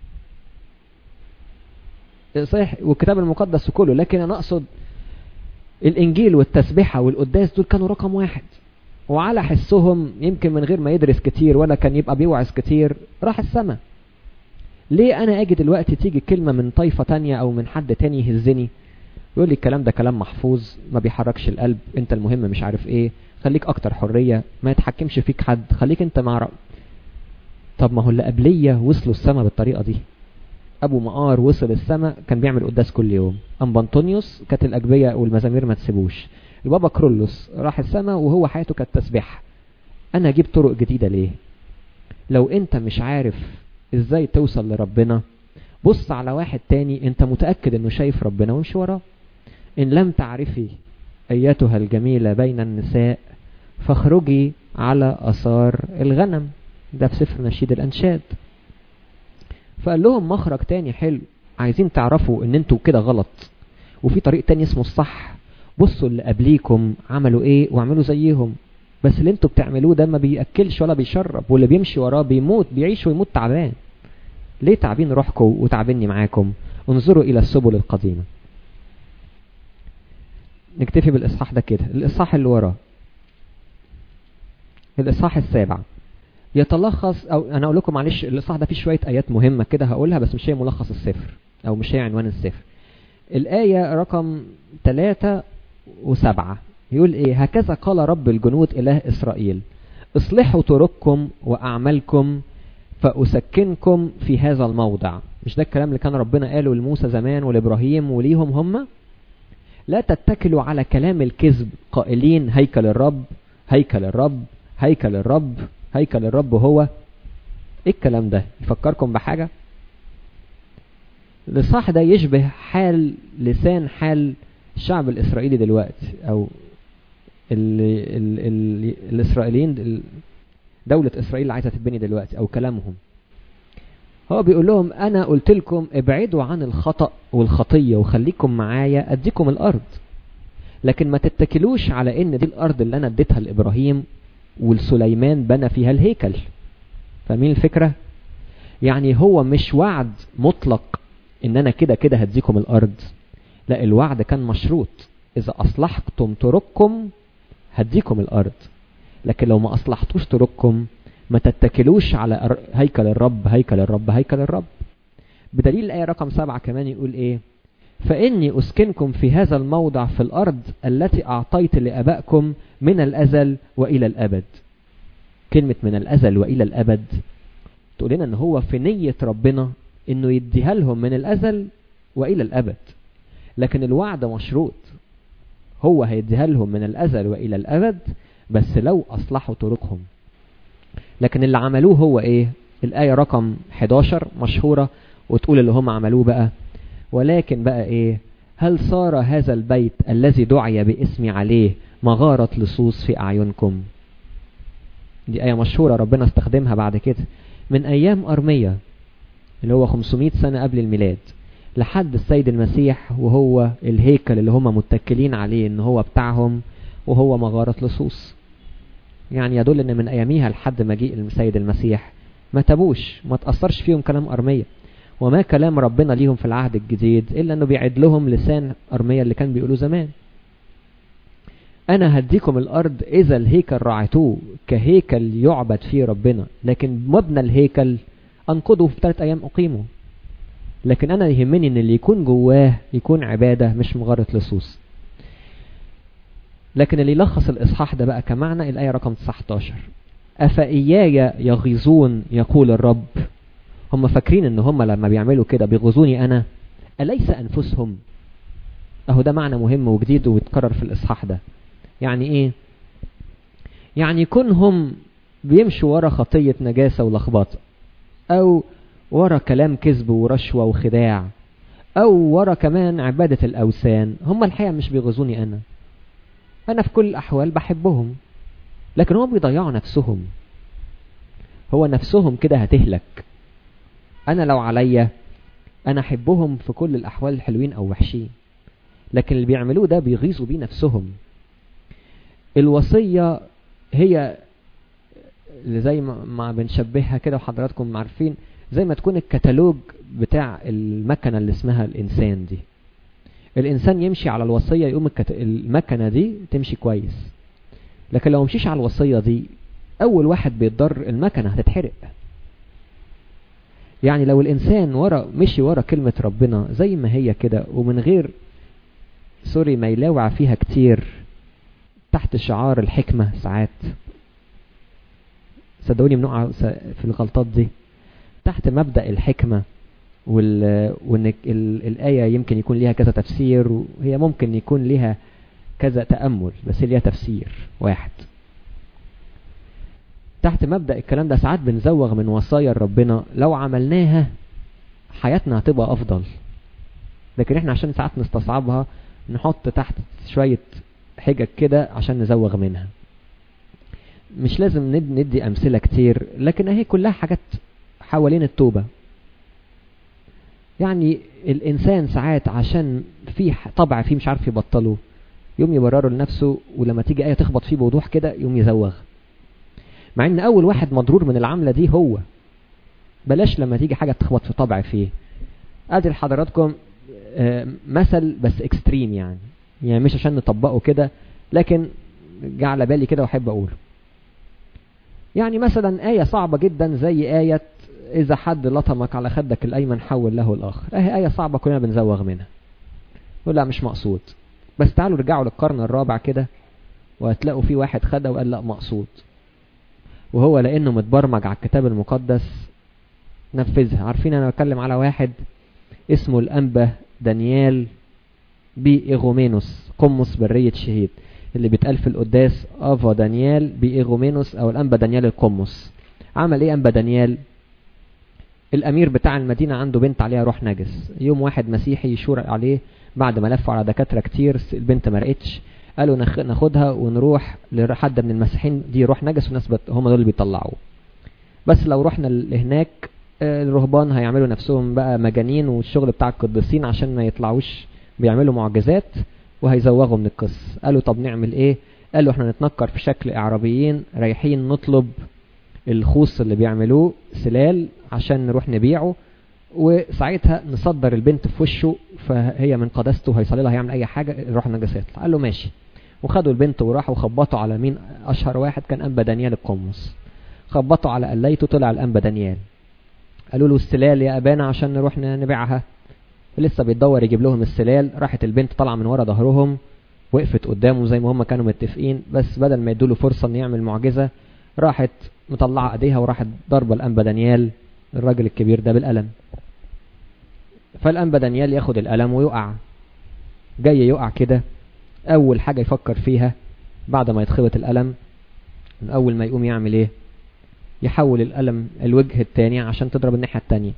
صحيح والكتاب المقدس كله لكن أنا أقصد الإنجيل والتسبيحة والقداس دول كانوا رقم واحد وعلى حسهم يمكن من غير ما يدرس كتير ولا كان يبقى بيوعظ كتير راح السماء ليه انا اجي دلوقتي تيجي كلمة من طائفة تانية او من حد تاني يهزني يقول لي الكلام ده كلام محفوظ ما بيحركش القلب انت المهم مش عارف ايه خليك اكتر حرية ما يتحكمش فيك حد خليك انت مع رأ... طب ما هو اللي قبلية وصلوا السماء بالطريقة دي ابو مقار وصل السماء كان بيعمل قداس كل يوم ام بنطونيوس كانت الاجبية والمزامير ما تسيبوش البابا كرولوس راح السماء وهو حياته كانت تسبيح انا اجيب طرق جديدة ليه لو انت مش عارف ازاي توصل لربنا بص على واحد تاني انت متأكد انه شايف ربنا وامشي وراه ان لم تعرفي ايتها الجميلة بين النساء فاخرجي على اثار الغنم ده في سفر نشيد الانشاد فقال لهم مخرج تاني حلو عايزين تعرفوا ان انتوا كده غلط وفي طريق تاني اسمه الصح بصوا اللي قبليكم عملوا ايه واعملوا زيهم بس اللي انتوا بتعملوه ده ما بيأكلش ولا بيشرب واللي بيمشي وراه بيموت بيعيش ويموت تعبان ليه تعبين روحكم وتعبني معاكم انظروا الى السبل القديمة نكتفي بالاصحاح ده كده الاصحاح اللي وراه الاصحاح السابع يتلخص او انا اقول لكم معلش الاصحاح ده فيه شويه ايات مهمه كده هقولها بس مش هي ملخص السفر او مش هي عنوان السفر الايه رقم ثلاثة وسبعة يقول ايه هكذا قال رب الجنود اله اسرائيل اصلحوا طرقكم واعمالكم فاسكنكم في هذا الموضع مش ده الكلام اللي كان ربنا قاله لموسى زمان ولابراهيم وليهم هم لا تتكلوا على كلام الكذب قائلين هيكل الرب هيكل الرب هيكل الرب هيكل الرب هو ايه الكلام ده يفكركم بحاجة الإصحاح ده يشبه حال لسان حال الشعب الإسرائيلي دلوقتي أو ال ال ال الإسرائيليين دولة إسرائيل اللي عايزة تتبني دلوقتي أو كلامهم هو بيقول لهم أنا قلت لكم ابعدوا عن الخطأ والخطية وخليكم معايا أديكم الأرض لكن ما تتكلوش على إن دي الأرض اللي أنا اديتها لإبراهيم والسليمان بنى فيها الهيكل فاهمين الفكرة يعني هو مش وعد مطلق ان انا كده كده هديكم الارض لا الوعد كان مشروط اذا اصلحتم طرقكم هديكم الارض لكن لو ما اصلحتوش طرقكم ما تتكلوش على هيكل الرب هيكل الرب هيكل الرب بدليل الآية رقم سبعة كمان يقول ايه فإني أسكنكم في هذا الموضع في الأرض التي أعطيت لأبائكم من الأزل وإلى الأبد كلمة من الأزل وإلى الأبد تقول لنا إن هو في نية ربنا إنه يديها لهم من الأزل وإلى الأبد لكن الوعد مشروط هو هيديها لهم من الأزل وإلى الأبد بس لو أصلحوا طرقهم لكن اللي عملوه هو إيه الآية رقم 11 مشهورة وتقول اللي هم عملوه بقى ولكن بقى إيه هل صار هذا البيت الذي دعي باسمي عليه مغارة لصوص في أعينكم دي آية مشهورة ربنا استخدمها بعد كده من أيام أرمية اللي هو 500 سنة قبل الميلاد لحد السيد المسيح وهو الهيكل اللي هم متكلين عليه ان هو بتاعهم وهو مغارة لصوص يعني يدل ان من اياميها لحد مجيء السيد المسيح ما تبوش ما تأثرش فيهم كلام أرمية وما كلام ربنا ليهم في العهد الجديد إلا أنه بيعد لهم لسان أرمية اللي كان بيقولوا زمان أنا هديكم الأرض إذا الهيكل راعتوه كهيكل يعبد فيه ربنا لكن مبنى الهيكل أنقضه في ثلاث أيام أقيمه لكن أنا يهمني أن اللي يكون جواه يكون عبادة مش مجرد لصوص لكن اللي يلخص الإصحاح ده بقى كمعنى الآية رقم 19 أفإياي يغيظون يقول الرب هم فاكرين ان هم لما بيعملوا كده بيغزوني انا أليس أنفسهم أهو ده معنى مهم وجديد ويتكرر في الإصحاح ده يعني إيه يعني كونهم بيمشوا ورا خطية نجاسة ولخبطة أو ورا كلام كذب ورشوة وخداع أو ورا كمان عبادة الأوثان هم الحقيقة مش بيغزوني أنا أنا في كل الأحوال بحبهم لكن هم بيضيعوا نفسهم هو نفسهم كده هتهلك انا لو عليا انا احبهم في كل الاحوال الحلوين او وحشين لكن اللي بيعملوه ده بيغيظوا بيه نفسهم الوصية هي اللي زي ما بنشبهها كده وحضراتكم عارفين زي ما تكون الكتالوج بتاع المكنة اللي اسمها الإنسان دي الإنسان يمشي على الوصية يقوم الكت... المكنة دي تمشي كويس لكن لو مشيش على الوصية دي أول واحد بيتضر المكنة هتتحرق يعني لو الإنسان ورا مشي ورا كلمة ربنا زي ما هي كده ومن غير سوري ما يلاوع فيها كتير تحت شعار الحكمة ساعات صدقوني بنقع في الغلطات دي تحت مبدأ الحكمة وال... وان ال... الآية يمكن يكون ليها كذا تفسير وهي ممكن يكون ليها كذا تأمل بس ليها تفسير واحد تحت مبدأ الكلام ده ساعات بنزوغ من وصايا ربنا لو عملناها حياتنا هتبقى أفضل لكن احنا عشان ساعات نستصعبها نحط تحت شوية حجج كده عشان نزوغ منها مش لازم ندي أمثلة كتير لكن اهي كلها حاجات حوالين التوبة يعني الإنسان ساعات عشان في طبع فيه مش عارف يبطله يوم يبرره لنفسه ولما تيجي آية تخبط فيه بوضوح كده يوم يزوغ مع ان اول واحد مضرور من العملة دي هو بلاش لما تيجي حاجة تخبط في طبع فيه ادي لحضراتكم مثل بس اكستريم يعني يعني مش عشان نطبقه كده لكن جه على بالي كده واحب اقوله يعني مثلا آية صعبة جدا زي آية إذا حد لطمك على خدك الأيمن حول له الآخر أهي آية صعبة كلنا بنزوغ منها يقول لا مش مقصود بس تعالوا رجعوا للقرن الرابع كده وهتلاقوا في واحد خدها وقال لا مقصود وهو لأنه متبرمج على الكتاب المقدس نفذها عارفين أنا بتكلم على واحد اسمه الأنبا دانيال بإيغومينوس قمص برية شهيد اللي بيتقال في القداس افا دانيال بإيغومينوس او الانبا دانيال القمص عمل ايه انبا دانيال الامير بتاع المدينة عنده بنت عليها روح نجس يوم واحد مسيحي يشور عليه بعد ما لفوا على دكاترة كتير البنت ما رقتش قالوا ناخدها ونروح لحد من المسيحيين دي روح نجس وناس هم دول اللي بيطلعوه بس لو رحنا هناك الرهبان هيعملوا نفسهم بقى مجانين والشغل بتاع القديسين عشان ما يطلعوش بيعملوا معجزات وهيزوغوا من القصة قالوا طب نعمل ايه قالوا احنا نتنكر في شكل اعرابيين رايحين نطلب الخوص اللي بيعملوه سلال عشان نروح نبيعه وساعتها نصدر البنت في وشه فهي من قداسته هيصلي لها هيعمل اي حاجة الروح النجس يطلع قال له ماشي وخدوا البنت وراحوا خبطوا على مين اشهر واحد كان انبا دانيال القمص خبطوا على قليته طلع الانبا دانيال قالوا له السلال يا ابانا عشان نروح نبيعها لسه بيتدور يجيب لهم السلال راحت البنت طالعه من ورا ظهرهم وقفت قدامه زي ما هم كانوا متفقين بس بدل ما يدوله فرصة ان يعمل معجزة راحت مطلعة ايديها وراحت ضربة الانبا دانيال الراجل الكبير ده بالقلم فالانبا دانيال ياخد القلم ويقع جاي يقع كده اول حاجة يفكر فيها بعد ما يتخبط القلم من اول ما يقوم يعمل ايه يحول القلم الوجه التاني عشان تضرب الناحية التانية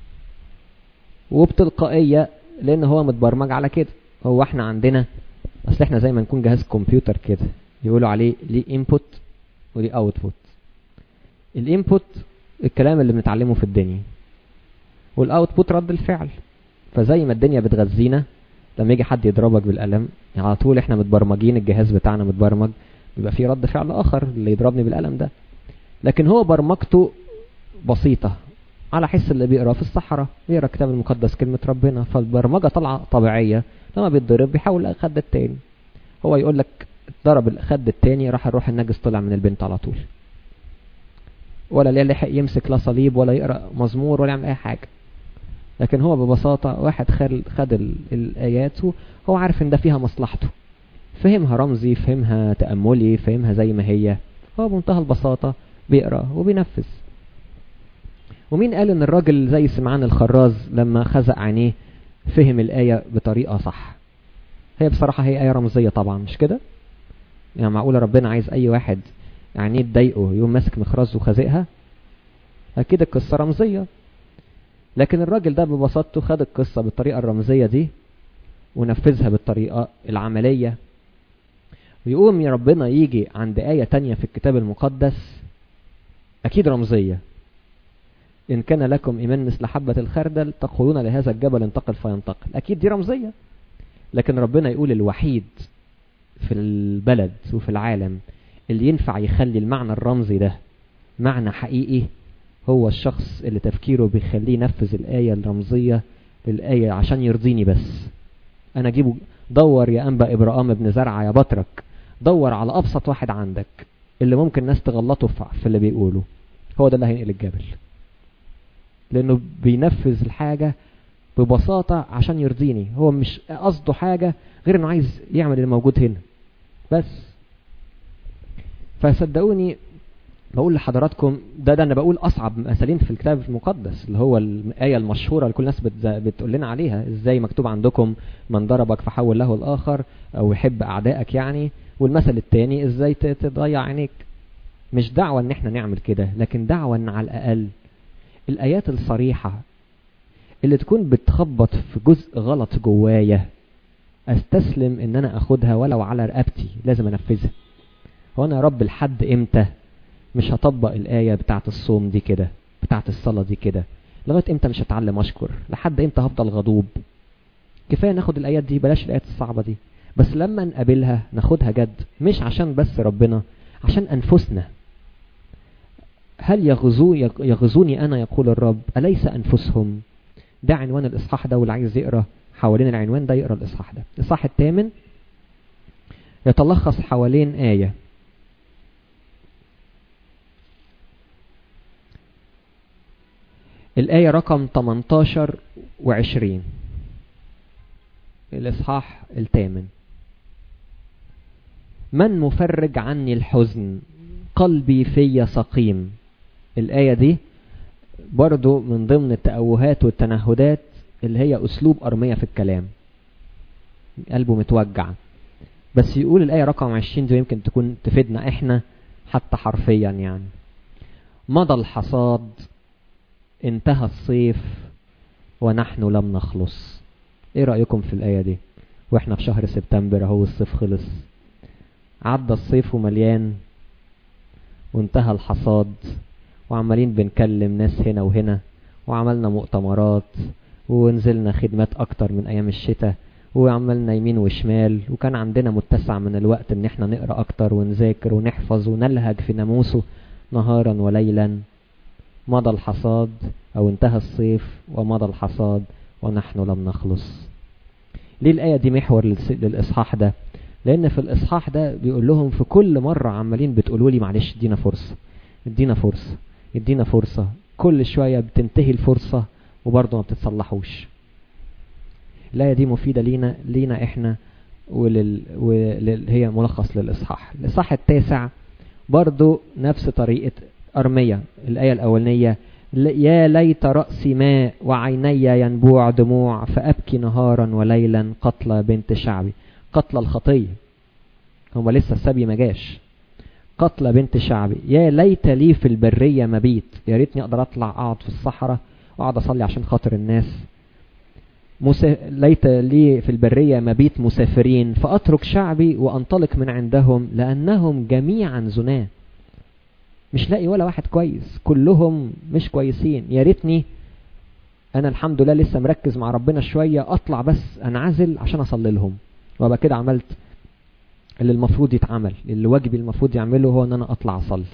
وبتلقائية لان هو متبرمج على كده هو احنا عندنا اصل احنا زي ما نكون جهاز كمبيوتر كده يقولوا عليه ليه انبوت وليه اوتبوت الانبوت الكلام اللي بنتعلمه في الدنيا والاوتبوت رد الفعل فزي ما الدنيا بتغذينا لما يجي حد يضربك بالقلم يعني على طول احنا متبرمجين الجهاز بتاعنا متبرمج بيبقى فيه رد فعل اخر اللي يضربني بالقلم ده لكن هو برمجته بسيطة على حس اللي بيقرا في الصحراء بيقرا الكتاب المقدس كلمة ربنا فالبرمجة طالعة طبيعية لما بيتضرب بيحاول الخد التاني هو يقول لك ضرب الخد التاني راح الروح النجس طلع من البنت على طول ولا لا لحق يمسك لا صليب ولا يقرا مزمور ولا يعمل اي حاجة لكن هو ببساطة واحد خد, خد الآيات هو عارف ان ده فيها مصلحته فهمها رمزي فهمها تأملي فهمها زي ما هي هو بمنتهى البساطة بيقرا وبينفذ ومين قال ان الراجل زي سمعان الخراز لما خزق عينيه فهم الآية بطريقة صح هي بصراحة هي آية رمزية طبعا مش كده يعني معقولة ربنا عايز أي واحد عينيه تضايقه يقوم ماسك مخرز وخازقها أكيد القصة رمزية لكن الراجل ده ببساطته خد القصة بالطريقة الرمزية دي ونفذها بالطريقة العملية ويقوم يا ربنا يجي عند آية تانية في الكتاب المقدس أكيد رمزية إن كان لكم إيمان مثل حبة الخردل تقولون لهذا الجبل انتقل فينتقل أكيد دي رمزية لكن ربنا يقول الوحيد في البلد وفي العالم اللي ينفع يخلي المعنى الرمزي ده معنى حقيقي هو الشخص اللي تفكيره بيخليه ينفذ الآية الرمزية للآية عشان يرضيني بس أنا أجيبه دور يا أنبا إبراهام ابن زرعة يا بطرك دور على أبسط واحد عندك اللي ممكن الناس تغلطه في اللي بيقوله هو ده اللي هينقل الجبل لأنه بينفذ الحاجة ببساطة عشان يرضيني هو مش قصده حاجة غير انه عايز يعمل اللي موجود هنا بس فصدقوني بقول لحضراتكم ده ده انا بقول اصعب مثالين في الكتاب المقدس اللي هو الايه المشهوره اللي كل الناس بتقول لنا عليها ازاي مكتوب عندكم من ضربك فحول له الاخر او يحب اعدائك يعني والمثل الثاني ازاي تضيع عينيك مش دعوه ان احنا نعمل كده لكن دعوه ان على الاقل الايات الصريحه اللي تكون بتخبط في جزء غلط جوايا استسلم ان انا اخدها ولو على رقبتي لازم انفذها هو انا يا رب لحد امتى مش هطبق الآية بتاعت الصوم دي كده بتاعت الصلاة دي كده لغاية امتى مش هتعلم اشكر لحد امتى هفضل غضوب كفاية ناخد الآيات دي بلاش الآيات الصعبة دي بس لما نقابلها ناخدها جد مش عشان بس ربنا عشان أنفسنا هل يغزو يغزوني أنا يقول الرب أليس أنفسهم ده عنوان الإصحاح ده واللي عايز يقرأ حوالين العنوان ده يقرأ الإصحاح ده الإصحاح الثامن يتلخص حوالين آية الآية رقم 18 و20 الإصحاح الثامن من مفرج عني الحزن قلبي في سقيم الآية دي برضو من ضمن التأوهات والتنهدات اللي هي أسلوب أرمية في الكلام قلبه متوجع بس يقول الآية رقم 20 دي يمكن تكون تفيدنا إحنا حتى حرفيا يعني مضى الحصاد انتهى الصيف ونحن لم نخلص ايه رأيكم في الآية دي واحنا في شهر سبتمبر اهو الصيف خلص عدى الصيف ومليان وانتهى الحصاد وعمالين بنكلم ناس هنا وهنا وعملنا مؤتمرات ونزلنا خدمات اكتر من ايام الشتاء وعملنا يمين وشمال وكان عندنا متسع من الوقت ان احنا نقرا اكتر ونذاكر ونحفظ ونلهج في ناموسه نهارا وليلا مضى الحصاد او انتهى الصيف ومضى الحصاد ونحن لم نخلص ليه الآية دي محور للإصحاح ده لأن في الإصحاح ده بيقول لهم في كل مرة عمالين بتقولوا لي معلش ادينا فرصة ادينا فرصة ادينا فرصة كل شوية بتنتهي الفرصة وبرضه ما بتتصلحوش الآية دي مفيدة لينا لينا احنا ولل... ولل... هي ملخص للإصحاح الإصحاح التاسع برضه نفس طريقة أرمية الآية الأولانية يا ليت رأسي ماء وعيني ينبوع دموع فأبكي نهارا وليلا قتل بنت شعبي قتل الخطية هما لسه السبي ما جاش قتل بنت شعبي يا ليت لي في البرية مبيت يا ريتني أقدر أطلع أقعد في الصحراء وأقعد أصلي عشان خاطر الناس مسا... ليت لي في البرية مبيت مسافرين فأترك شعبي وأنطلق من عندهم لأنهم جميعا زناه مش لاقي ولا واحد كويس كلهم مش كويسين يا ريتني انا الحمد لله لسه مركز مع ربنا شويه اطلع بس انعزل عشان اصلي لهم وابقى كده عملت اللي المفروض يتعمل اللي واجبي المفروض يعمله هو ان انا اطلع اصلي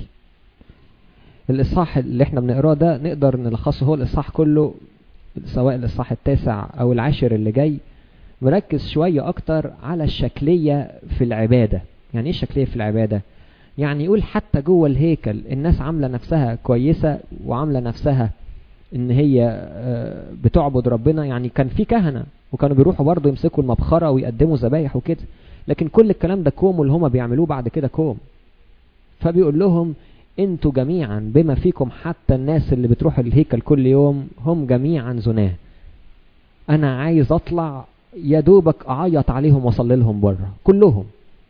الاصحاح اللي احنا بنقراه ده نقدر نلخصه هو الاصحاح كله سواء الاصحاح التاسع او العاشر اللي جاي مركز شويه اكتر على الشكليه في العباده يعني ايه الشكليه في العباده يعني يقول حتى جوه الهيكل الناس عامله نفسها كويسه وعامله نفسها ان هي بتعبد ربنا يعني كان في كهنه وكانوا بيروحوا برضه يمسكوا المبخره ويقدموا ذبايح وكده لكن كل الكلام ده كوم واللي هما بيعملوه بعد كده كوم فبيقول لهم انتوا جميعا بما فيكم حتى الناس اللي بتروح الهيكل كل يوم هم جميعا زناه انا عايز اطلع يا دوبك اعيط عليهم واصلي لهم بره كلهم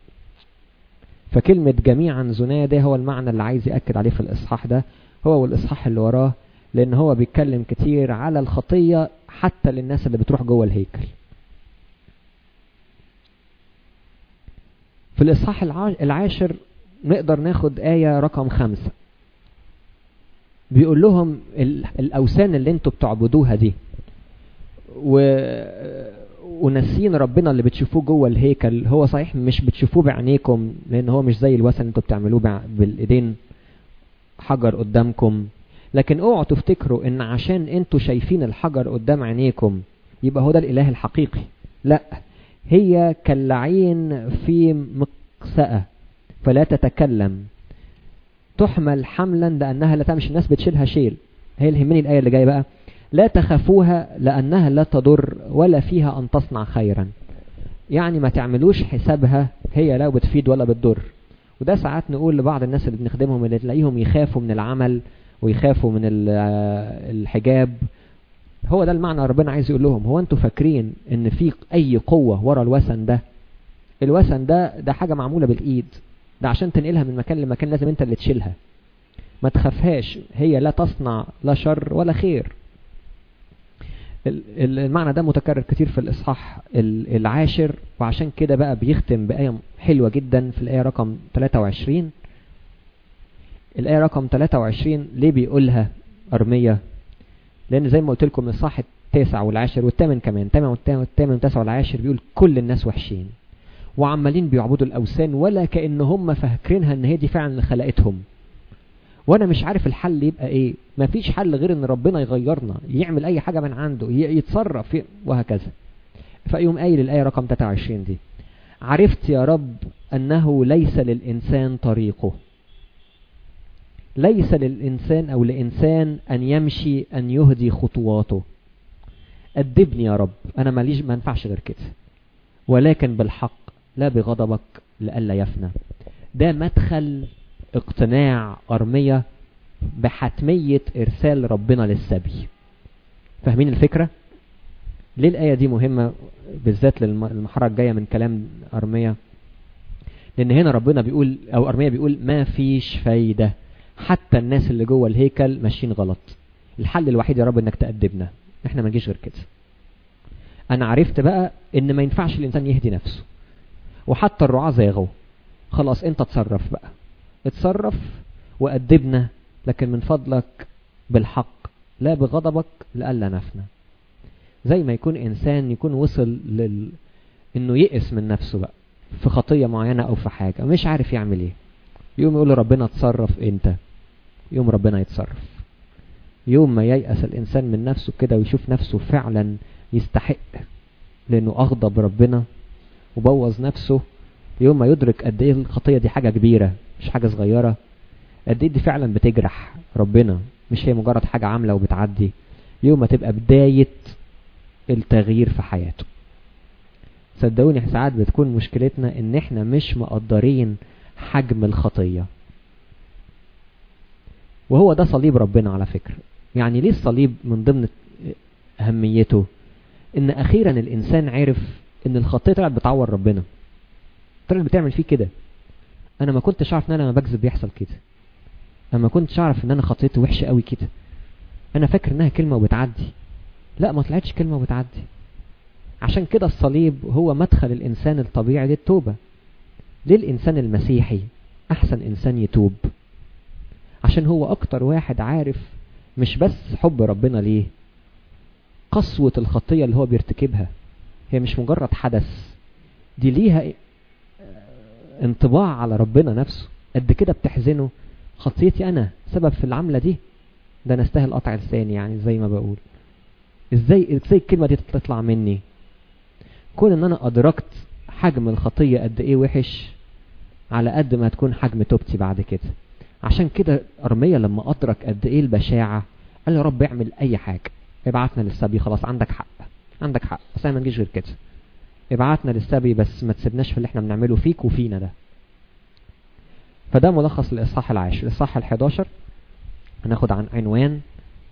فكلمة جميعا زناه ده هو المعنى اللي عايز يأكد عليه في الإصحاح ده هو والإصحاح اللي وراه لأن هو بيتكلم كتير على الخطية حتى للناس اللي بتروح جوه الهيكل في الإصحاح العاشر نقدر ناخد آية رقم خمسة بيقول لهم الاوثان اللي انتوا بتعبدوها دي و وناسين ربنا اللي بتشوفوه جوه الهيكل هو صحيح مش بتشوفوه بعينيكم لان هو مش زي الوثن اللي انتوا بتعملوه بالايدين حجر قدامكم لكن اوعوا تفتكروا ان عشان انتوا شايفين الحجر قدام عينيكم يبقى هو ده الاله الحقيقي لا هي كاللعين في مقسأة فلا تتكلم تحمل حملا لانها لا تمشي الناس بتشيلها شيل هي اللي يهمني الايه اللي جايه بقى لا تخافوها لانها لا تضر ولا فيها ان تصنع خيرا يعني ما تعملوش حسابها هي لا بتفيد ولا بتضر وده ساعات نقول لبعض الناس اللي بنخدمهم اللي تلاقيهم يخافوا من العمل ويخافوا من الحجاب هو ده المعنى ربنا عايز يقول لهم هو انتوا فاكرين ان في اي قوة ورا الوثن ده الوثن ده ده حاجة معمولة بالايد ده عشان تنقلها من مكان لمكان لازم انت اللي تشيلها ما تخافهاش هي لا تصنع لا شر ولا خير المعنى ده متكرر كتير في الإصحاح العاشر وعشان كده بقى بيختم بآية حلوة جدا في الآية رقم 23 الآية رقم 23 ليه بيقولها أرمية لأن زي ما قلت لكم الإصحاح التاسع والعاشر والثامن كمان الثامن والثامن والتاسع والعاشر بيقول كل الناس وحشين وعمالين بيعبدوا الأوثان ولا كأن هم فاكرينها إن هي دي فعلا اللي خلقتهم وانا مش عارف الحل يبقى ايه مفيش حل غير ان ربنا يغيرنا يعمل اي حاجة من عنده يتصرف وهكذا فيقوم قايل الايه رقم 23 دي عرفت يا رب انه ليس للانسان طريقه ليس للانسان او لانسان ان يمشي ان يهدي خطواته ادبني يا رب انا ماليش ما ينفعش غير كده ولكن بالحق لا بغضبك لئلا يفنى ده مدخل اقتناع أرمية بحتمية إرسال ربنا للسبي فاهمين الفكرة؟ ليه الآية دي مهمة بالذات للمحرة الجاية من كلام أرمية؟ لأن هنا ربنا بيقول أو أرمية بيقول ما فيش فايدة حتى الناس اللي جوه الهيكل ماشيين غلط الحل الوحيد يا رب انك تأدبنا احنا ما نجيش غير كده انا عرفت بقى ان ما ينفعش الانسان يهدي نفسه وحتى الرعاة زيغوا خلاص انت تصرف بقى اتصرف وأدبنا لكن من فضلك بالحق لا بغضبك لألا نفنى زي ما يكون إنسان يكون وصل لل... إنه يئس من نفسه بقى في خطية معينة أو في حاجة مش عارف يعمل إيه يوم يقول ربنا تصرف أنت يوم ربنا يتصرف يوم ما ييأس الإنسان من نفسه كده ويشوف نفسه فعلا يستحق لأنه أغضب ربنا وبوظ نفسه يوم ما يدرك قد ايه الخطيه دي حاجه كبيره مش حاجه صغيره قد ايه دي فعلا بتجرح ربنا مش هي مجرد حاجه عامله وبتعدي يوم ما تبقى بدايه التغيير في حياته صدقوني ساعات بتكون مشكلتنا ان احنا مش مقدرين حجم الخطيه وهو ده صليب ربنا على فكره يعني ليه الصليب من ضمن اهميته ان اخيرا الانسان عرف ان الخطيه طلعت بتعور ربنا طلعت بتعمل فيه كده انا ما كنتش اعرف ان انا لما بكذب بيحصل كده انا ما كنتش اعرف ان انا خطيتي وحشه قوي كده انا فاكر انها كلمه وبتعدي لا ما طلعتش كلمه وبتعدي عشان كده الصليب هو مدخل الانسان الطبيعي للتوبه ليه الانسان المسيحي احسن انسان يتوب عشان هو اكتر واحد عارف مش بس حب ربنا ليه قسوة الخطية اللي هو بيرتكبها هي مش مجرد حدث دي ليها انطباع على ربنا نفسه قد كده بتحزنه خطيتي انا سبب في العملة دي ده انا استاهل قطع لساني يعني زي ما بقول ازاي ازاي الكلمة دي تطلع مني كون ان انا ادركت حجم الخطية قد ايه وحش على قد ما تكون حجم توبتي بعد كده عشان كده ارميا لما ادرك قد ايه البشاعة قال يا رب اعمل اي حاجة ابعتنا للسبي خلاص عندك حق عندك حق بس ما نجيش غير كده ابعتنا للسبي بس ما تسيبناش في اللي احنا بنعمله فيك وفينا ده فده ملخص الاصحاح العاشر الاصحاح الحداشر هناخد عن عنوان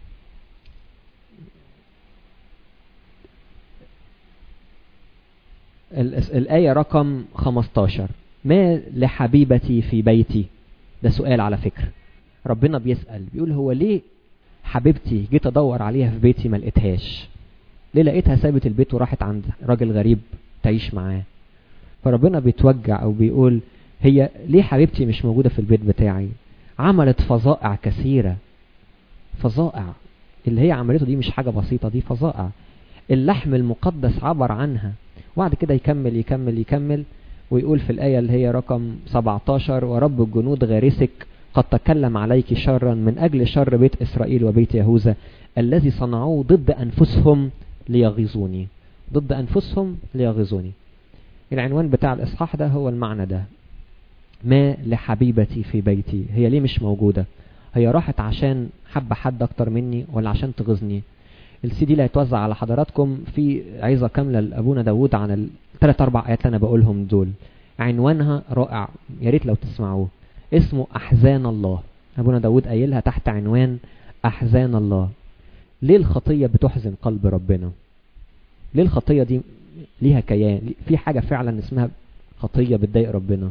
الآية رقم 15 ما لحبيبتي في بيتي ده سؤال على فكرة ربنا بيسأل بيقول هو ليه حبيبتي جيت ادور عليها في بيتي ما لقيتهاش ليه لقيتها سابت البيت وراحت عند راجل غريب تعيش معاه فربنا بيتوجع او بيقول هي ليه حبيبتي مش موجودة في البيت بتاعي عملت فظائع كثيرة فظائع اللي هي عملته دي مش حاجة بسيطة دي فظائع اللحم المقدس عبر عنها وبعد كده يكمل يكمل يكمل ويقول في الآية اللي هي رقم 17 ورب الجنود غارسك قد تكلم عليك شرا من أجل شر بيت إسرائيل وبيت يهوذا الذي صنعوه ضد أنفسهم ليغيظوني ضد أنفسهم ليغيظوني العنوان بتاع الإصحاح ده هو المعنى ده ما لحبيبتي في بيتي هي ليه مش موجودة هي راحت عشان حب حد أكتر مني ولا عشان تغيظني السي دي اللي هيتوزع على حضراتكم في عظة كاملة لأبونا داوود عن الثلاث أربع آيات اللي أنا بقولهم دول عنوانها رائع يا ريت لو تسمعوه اسمه أحزان الله أبونا داوود قايلها تحت عنوان أحزان الله ليه الخطية بتحزن قلب ربنا ليه الخطية دي ليها كيان في حاجة فعلا اسمها خطية بتضايق ربنا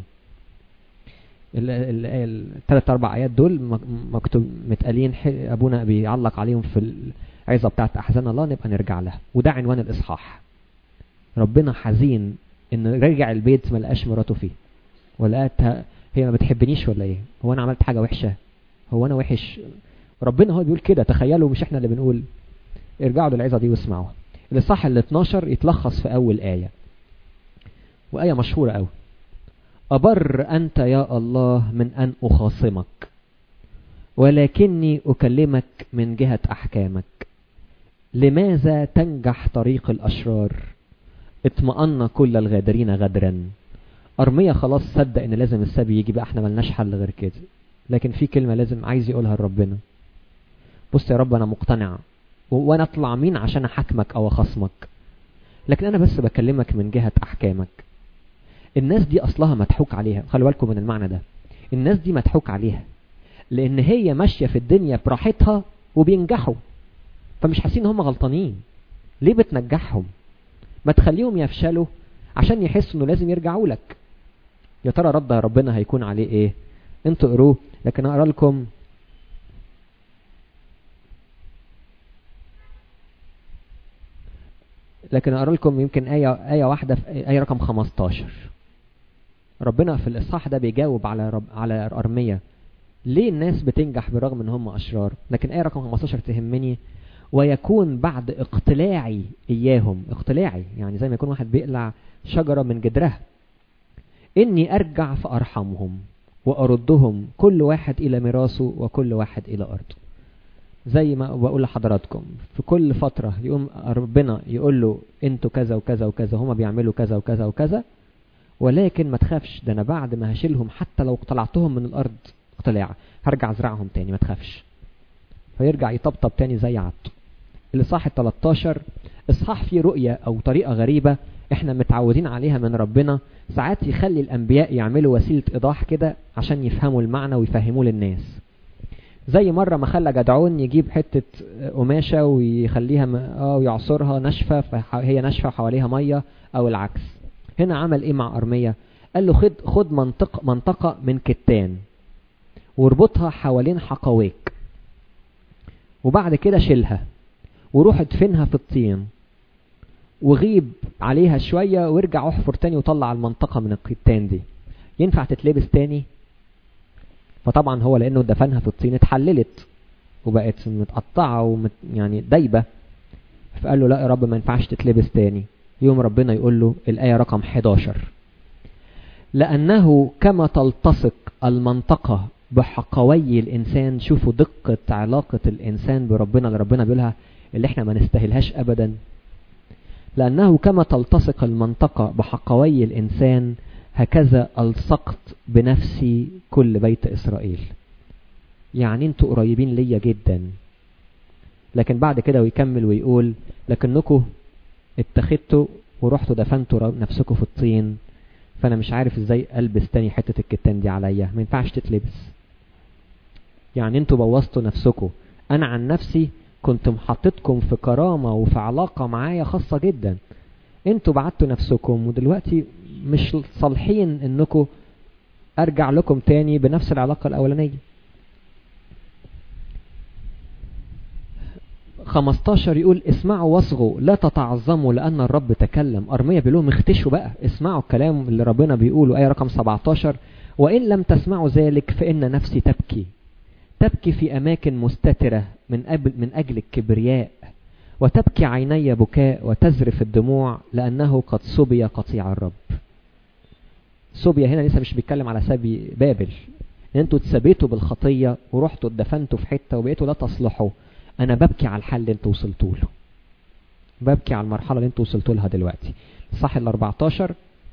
الثلاث اربع ايات دول مكتوب متقالين ابونا بيعلق عليهم في العظه بتاعت احزان الله نبقى نرجع لها وده عنوان الاصحاح ربنا حزين ان رجع البيت ما لقاش مراته فيه ولقاها هي ما بتحبنيش ولا ايه هو انا عملت حاجه وحشه هو انا وحش ربنا هو بيقول كده تخيلوا مش احنا اللي بنقول ارجعوا للعظه دي واسمعوها الاصحاح ال 12 يتلخص في اول ايه وايه مشهوره قوي أبر أنت يا الله من أن أخاصمك ولكني أكلمك من جهة أحكامك لماذا تنجح طريق الأشرار اطمأن كل الغادرين غدرا أرمية خلاص صدق إن لازم السبي يجي بقى احنا ملناش حل غير كده لكن في كلمة لازم عايز يقولها لربنا بص يا رب أنا مقتنع وأنا أطلع مين عشان أحاكمك أو أخصمك لكن أنا بس بكلمك من جهة أحكامك الناس دي اصلها مضحوك عليها خلوا بالكم من المعنى ده الناس دي مضحوك عليها لان هي ماشيه في الدنيا براحتها وبينجحوا فمش حاسين ان هم غلطانين ليه بتنجحهم ما تخليهم يفشلوا عشان يحسوا انه لازم يرجعوا لك يا ترى رد ربنا هيكون عليه ايه انتوا قروه لكن اقرا لكم لكن اقرا لكم يمكن ايه ايه واحده في ايه رقم 15 ربنا في الاصحاح ده بيجاوب على رب على ارميه ليه الناس بتنجح بالرغم ان هم اشرار لكن ايه رقم 15 تهمني ويكون بعد اقتلاعي اياهم اقتلاعي يعني زي ما يكون واحد بيقلع شجره من جدرها اني ارجع فارحمهم واردهم كل واحد الى ميراثه وكل واحد الى ارضه زي ما بقول لحضراتكم في كل فترة يقوم ربنا يقول له انتوا كذا وكذا وكذا هما بيعملوا كذا وكذا وكذا ولكن ما تخافش ده انا بعد ما هشيلهم حتى لو طلعتهم من الارض اقتلاع هرجع ازرعهم تاني ما تخافش فيرجع يطبطب تاني زي عادته الاصحاح ال 13 اصحاح فيه رؤية او طريقة غريبة احنا متعودين عليها من ربنا ساعات يخلي الانبياء يعملوا وسيلة ايضاح كده عشان يفهموا المعنى ويفهموه للناس زي مرة ما خلى جدعون يجيب حتة قماشة ويخليها م... اه ويعصرها ناشفة فهي ناشفة وحواليها مية او العكس هنا عمل ايه مع ارمية قال له خد خد منطقة منطقة من كتان واربطها حوالين حقويك وبعد كده شيلها وروح ادفنها في الطين وغيب عليها شوية وارجع احفر تاني وطلع المنطقة من الكتان دي ينفع تتلبس تاني فطبعا هو لانه دفنها في الطين اتحللت وبقت متقطعة ومت يعني دايبة فقال له لا يا رب ما ينفعش تتلبس تاني يوم ربنا يقول له الآية رقم 11 لأنه كما تلتصق المنطقة بحقوي الإنسان شوفوا دقة علاقة الإنسان بربنا اللي ربنا بيقولها اللي احنا ما نستاهلهاش أبدا لأنه كما تلتصق المنطقة بحقوي الإنسان هكذا ألصقت بنفسي كل بيت إسرائيل يعني انتوا قريبين ليا جدا لكن بعد كده ويكمل ويقول لكنكم اتخذتوا ورحتوا دفنتوا نفسكم في الطين فانا مش عارف ازاي البس تاني حتة الكتان دي عليا ما ينفعش تتلبس يعني انتوا بوظتوا نفسكم انا عن نفسي كنت محطتكم في كرامة وفي علاقة معايا خاصة جدا انتوا بعتوا نفسكم ودلوقتي مش صالحين انكم ارجع لكم تاني بنفس العلاقة الاولانية 15 يقول اسمعوا واصغوا لا تتعظموا لان الرب تكلم ارميا بيقول لهم اختشوا بقى اسمعوا الكلام اللي ربنا بيقوله ايه رقم 17 وان لم تسمعوا ذلك فان نفسي تبكي تبكي في أماكن مستترة من, أجل من أجل الكبرياء وتبكي عيني بكاء وتزرف الدموع لأنه قد سبي قطيع الرب سبي هنا لسه مش بيتكلم على سبي بابل ان انتوا اتسبيتوا بالخطية ورحتوا اتدفنتوا في حتة وبقيتوا لا تصلحوا انا ببكي على الحل اللي انتوا وصلتوا له ببكي على المرحلة اللي انتوا وصلتوا لها دلوقتي صح ال 14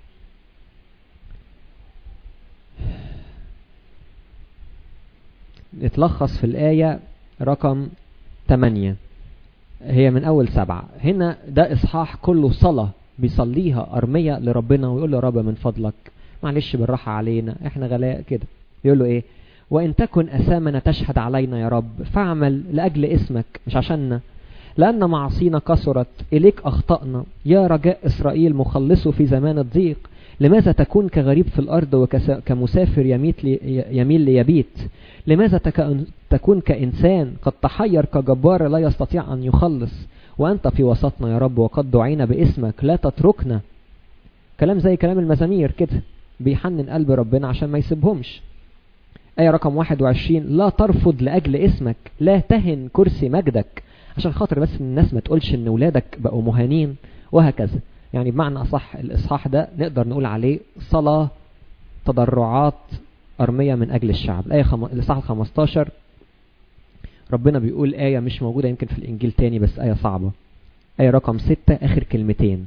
نتلخص في الآية رقم 8 هي من أول سبعة هنا ده إصحاح كله صلاة بيصليها أرمية لربنا ويقول له يا رب من فضلك معلش بالراحة علينا احنا غلاء كده يقول له ايه وإن تكن أسامنا تشهد علينا يا رب فاعمل لأجل اسمك مش عشاننا لأن معصينا كثرت إليك أخطأنا يا رجاء إسرائيل مخلصه في زمان الضيق لماذا تكون كغريب في الأرض وكمسافر يميت لي يميل ليبيت لماذا تكون كإنسان قد تحير كجبار لا يستطيع أن يخلص وأنت في وسطنا يا رب وقد دعينا باسمك لا تتركنا كلام زي كلام المزامير كده بيحنن قلب ربنا عشان ما يسيبهمش آية رقم 21 لا ترفض لأجل اسمك لا تهن كرسي مجدك عشان خاطر بس الناس ما تقولش ان ولادك بقوا مهانين وهكذا يعني بمعنى أصح الإصحاح ده نقدر نقول عليه صلاة تضرعات أرمية من أجل الشعب الآية خم... الإصحاح 15 ربنا بيقول آية مش موجودة يمكن في الإنجيل تاني بس آية صعبة آية رقم 6 آخر كلمتين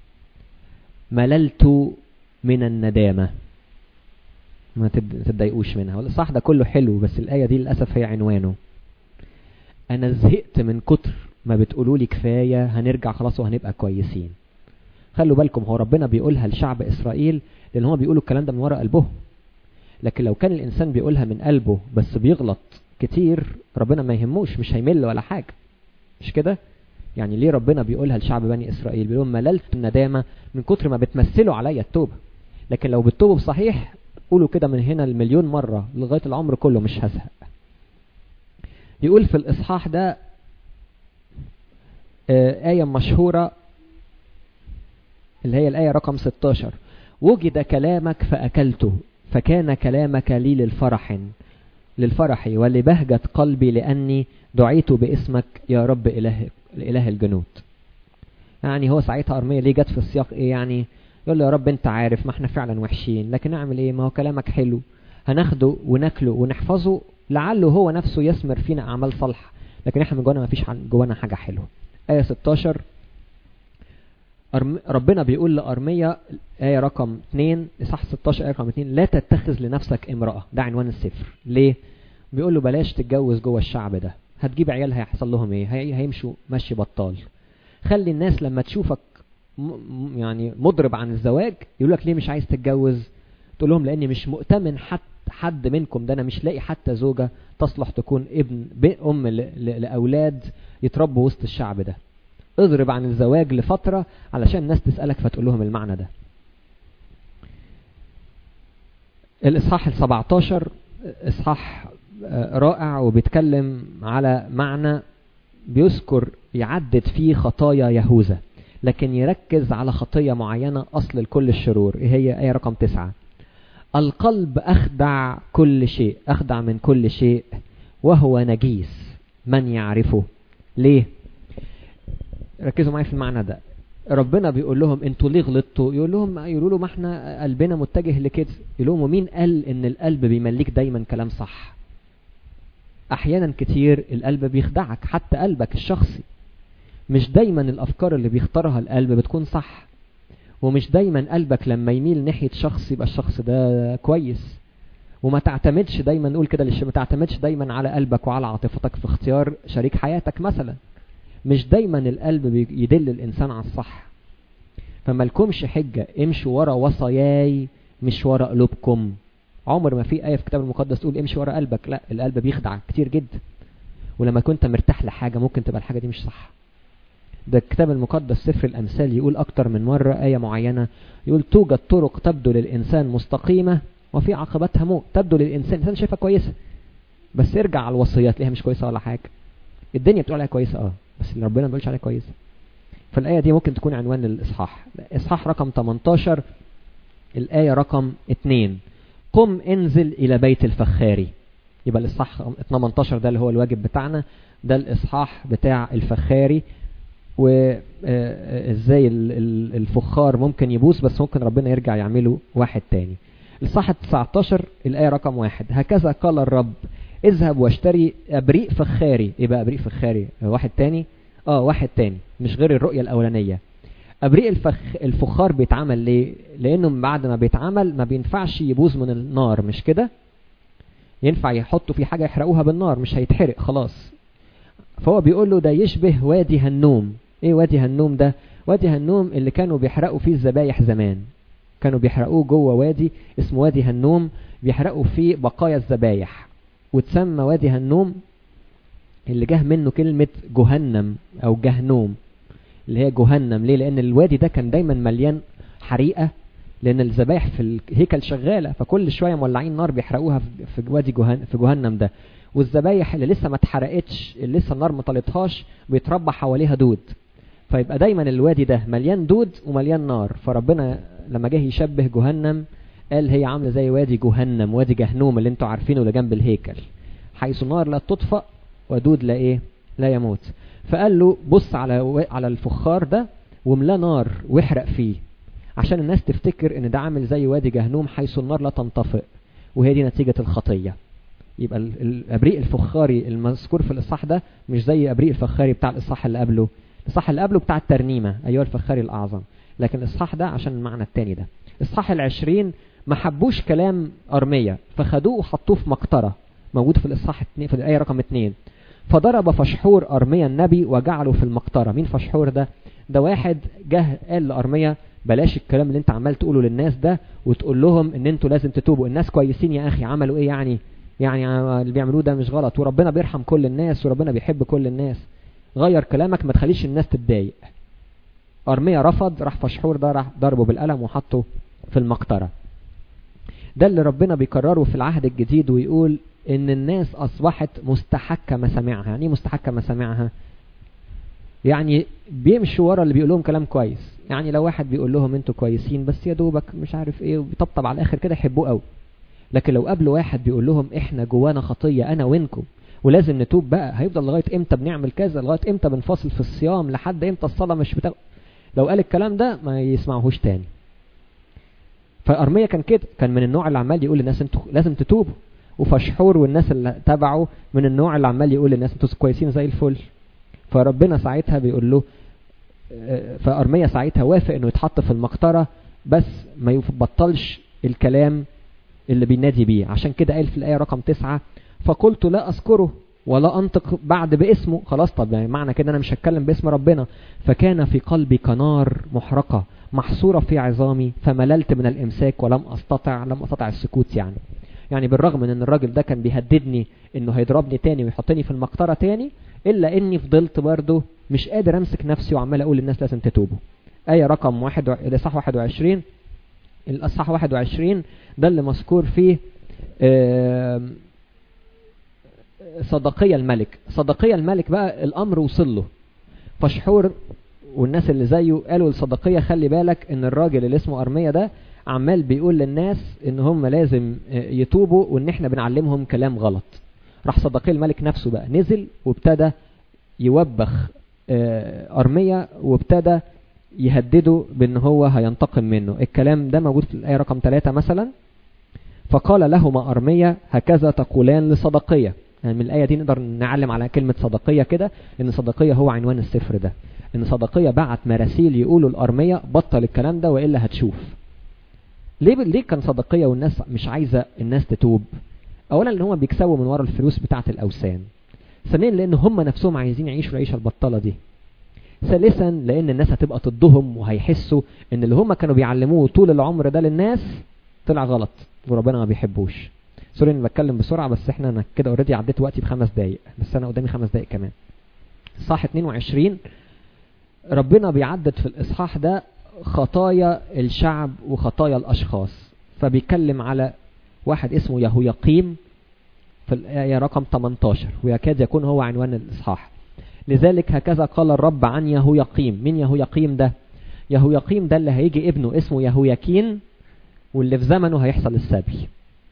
مللت من الندامة ما تتضايقوش منها الإصحاح ده كله حلو بس الآية دي للأسف هي عنوانه أنا زهقت من كتر ما بتقولوا لي كفاية هنرجع خلاص وهنبقى كويسين خلوا بالكم هو ربنا بيقولها لشعب إسرائيل لأن هو بيقولوا الكلام ده من وراء قلبهم لكن لو كان الإنسان بيقولها من قلبه بس بيغلط كتير ربنا ما يهموش مش هيمل ولا حاجة مش كده يعني ليه ربنا بيقولها لشعب بني إسرائيل بيقول مللت الندامة من كتر ما بتمثلوا عليا التوبة لكن لو بتوبوا بصحيح قولوا كده من هنا المليون مرة لغاية العمر كله مش هزهق يقول في الإصحاح ده آية مشهورة اللي هي الآية رقم 16 وجد كلامك فأكلته فكان كلامك لي للفرح للفرح ولبهجة قلبي لأني دعيت باسمك يا رب إله, إله الجنود يعني هو ساعتها أرمية ليه جت في السياق إيه يعني يقول له يا رب أنت عارف ما احنا فعلا وحشين لكن نعمل إيه ما هو كلامك حلو هناخده وناكله ونحفظه لعله هو نفسه يثمر فينا أعمال صالحة لكن احنا من جوانا ما فيش جوانا حاجة حلوة آية 16 ربنا بيقول لأرمية آية رقم 2 إصحاح 16 آية رقم 2 لا تتخذ لنفسك امرأة ده عنوان السفر ليه؟ بيقول له بلاش تتجوز جوه الشعب ده هتجيب عيال هيحصل لهم ايه؟ هي هيمشوا مشي بطال خلي الناس لما تشوفك م يعني مضرب عن الزواج يقول لك ليه مش عايز تتجوز؟ تقول لهم لاني مش مؤتمن حتى حد منكم ده انا مش لاقي حتى زوجة تصلح تكون ابن ام لاولاد يتربوا وسط الشعب ده اضرب عن الزواج لفترة علشان الناس تسألك فتقول لهم المعنى ده الإصحاح ال 17 إصحاح رائع وبيتكلم على معنى بيذكر يعدد فيه خطايا يهوذا لكن يركز على خطية معينة أصل لكل الشرور إيه هي آية رقم تسعة القلب أخدع كل شيء أخدع من كل شيء وهو نجيس من يعرفه ليه ركزوا معايا في المعنى ده ربنا بيقول لهم انتوا ليه غلطتوا يقول لهم يقولوا له ما احنا قلبنا متجه لكده يقول لهم ومين قال ان القلب بيمليك دايما كلام صح احيانا كتير القلب بيخدعك حتى قلبك الشخصي مش دايما الافكار اللي بيختارها القلب بتكون صح ومش دايما قلبك لما يميل ناحية شخص يبقى الشخص ده كويس وما تعتمدش دايما نقول كده للش ما تعتمدش دايما على قلبك وعلى عاطفتك في اختيار شريك حياتك مثلا مش دايما القلب يدل الانسان على الصح فما لكمش حجة امشوا ورا وصاياي مش ورا قلوبكم عمر ما في آية في الكتاب المقدس تقول امشي ورا قلبك لا القلب بيخدع كتير جدا ولما كنت مرتاح لحاجة ممكن تبقى الحاجة دي مش صح ده الكتاب المقدس سفر الأمثال يقول أكتر من مرة آية معينة يقول توجد طرق تبدو للإنسان مستقيمة وفي عقبتها موت تبدو للإنسان الإنسان شايفها كويسة بس ارجع على الوصيات تلاقيها مش كويسة ولا حاجة الدنيا بتقول عليها كويسة اه بس اللي ربنا ما بيقولش عليها كويسة فالآية دي ممكن تكون عنوان للإصحاح إصحاح رقم 18 الآية رقم 2 قم انزل إلى بيت الفخاري يبقى الاصحاح 18 ده اللي هو الواجب بتاعنا ده الاصحاح بتاع الفخاري وازاي الفخار ممكن يبوس بس ممكن ربنا يرجع يعمله واحد تاني الصح 19 الآية رقم واحد هكذا قال الرب اذهب واشتري أبريق فخاري ايه بقى أبريق فخاري واحد تاني اه واحد تاني مش غير الرؤية الأولانية أبريق الفخ الفخار بيتعمل ليه لأنه بعد ما بيتعمل ما بينفعش يبوظ من النار مش كده ينفع يحطوا فيه حاجة يحرقوها بالنار مش هيتحرق خلاص فهو بيقول له ده يشبه وادي هنوم ايه وادي هنوم ده وادي هنوم اللي كانوا بيحرقوا فيه الذبايح زمان كانوا بيحرقوه جوه وادي اسمه وادي هنوم بيحرقوا فيه بقايا الذبايح وتسمى وادي هنوم اللي جه منه كلمة جهنم او جهنوم اللي هي جهنم ليه لان الوادي ده كان دايما مليان حريقة لان الذبايح في الهيكل شغالة فكل شوية مولعين نار بيحرقوها في وادي جهنم في جهنم ده والذبايح اللي لسه ما اتحرقتش اللي لسه النار ما طلتهاش بيتربى حواليها دود فيبقى دايما الوادي ده مليان دود ومليان نار فربنا لما جه يشبه جهنم قال هي عامله زي وادي جهنم وادي جهنوم اللي انتوا عارفينه اللي جنب الهيكل حيث نار لا تطفأ ودود لا ايه لا يموت فقال له بص على على الفخار ده وملاه نار واحرق فيه عشان الناس تفتكر ان ده عامل زي وادي جهنوم حيث النار لا تنطفئ وهي دي نتيجة الخطية يبقى الابريق الفخاري المذكور في الاصحاح ده مش زي ابريق الفخاري بتاع الاصحاح اللي قبله الاصحاح اللي قبله بتاع الترنيمة ايها الفخاري الاعظم لكن الاصحاح ده عشان المعنى التاني ده الاصحاح العشرين ما حبوش كلام ارمية فخدوه وحطوه في مقطرة موجود في الاصحاح في الايه رقم اتنين فضرب فشحور ارميا النبي وجعله في المقطرة مين فشحور ده ده واحد جه قال لارميا بلاش الكلام اللي انت عمال تقوله للناس ده وتقول لهم ان انتوا لازم تتوبوا الناس كويسين يا اخي عملوا ايه يعني يعني اللي بيعملوه ده مش غلط وربنا بيرحم كل الناس وربنا بيحب كل الناس غير كلامك ما تخليش الناس تتضايق أرمية رفض راح فشحور ده راح ضربه بالقلم وحطه في المقطرة ده اللي ربنا بيكرره في العهد الجديد ويقول ان الناس اصبحت مستحكة مسامعها يعني ايه مستحكة مسامعها يعني بيمشوا ورا اللي بيقول لهم كلام كويس يعني لو واحد بيقول لهم انتوا كويسين بس يا دوبك مش عارف ايه وبيطبطب على الاخر كده يحبوه قوي لكن لو قابلوا واحد بيقول لهم احنا جوانا خطية انا وانكم ولازم نتوب بقى هيفضل لغاية امتى بنعمل كذا لغاية امتى بنفاصل في الصيام لحد امتى الصلاة مش بتا... لو قال الكلام ده ما يسمعوهوش تاني فأرمية كان كده كان من النوع اللي عمال يقول للناس انتوا لازم تتوبوا وفشحور والناس اللي تبعه من النوع اللي عمال يقول للناس انتوا كويسين زي الفل فربنا ساعتها بيقول له فأرمية ساعتها وافق انه يتحط في المقطرة بس ما يبطلش الكلام اللي بينادي بيه عشان كده قال في الآية رقم تسعة فقلت لا أذكره ولا أنطق بعد باسمه خلاص طب يعني معنى كده أنا مش هتكلم باسم ربنا فكان في قلبي كنار محرقة محصورة في عظامي فمللت من الإمساك ولم أستطع لم أستطع السكوت يعني يعني بالرغم من ان الراجل ده كان بيهددني انه هيضربني تاني ويحطني في المقطرة تاني الا اني فضلت برضه مش قادر امسك نفسي وعمال اقول للناس لازم تتوبوا آية رقم واحد و... الاصحاح 21 الاصحاح 21 ده اللي مذكور فيه آه صدقية الملك صدقية الملك بقى الامر وصل له فشحور والناس اللي زيه قالوا لصدقية خلي بالك ان الراجل اللي اسمه ارمية ده عمال بيقول للناس ان هم لازم يتوبوا وان احنا بنعلمهم كلام غلط راح صدقي الملك نفسه بقى نزل وابتدى يوبخ ارمية وابتدى يهدده بان هو هينتقم منه الكلام ده موجود في الايه رقم 3 مثلا فقال لهما ارمية هكذا تقولان لصدقية يعني من الايه دي نقدر نعلم على كلمة صدقية كده ان صدقية هو عنوان السفر ده ان صدقية بعت مراسيل يقولوا الارمية بطل الكلام ده والا هتشوف ليه ليه كان صدقيه والناس مش عايزه الناس تتوب اولا لان هم بيكسبوا من ورا الفلوس بتاعه الاوثان ثانيا لان هم نفسهم عايزين يعيشوا العيشه البطاله دي ثالثا لان الناس هتبقى ضدهم وهيحسوا ان اللي هم كانوا بيعلموه طول العمر ده للناس طلع غلط وربنا ما بيحبوش سوري اني بتكلم بسرعه بس احنا انا كده اوريدي عديت وقتي بخمس دقايق بس انا قدامي خمس دقايق كمان صح 22 ربنا بيعدد في الاصحاح ده خطايا الشعب وخطايا الأشخاص فبيتكلم على واحد اسمه يهويقيم في الآية رقم 18 ويكاد يكون هو عنوان الإصحاح لذلك هكذا قال الرب عن يهويقيم مين يهويقيم ده يهويقيم ده اللي هيجي ابنه اسمه يهوياكين واللي في زمنه هيحصل السبي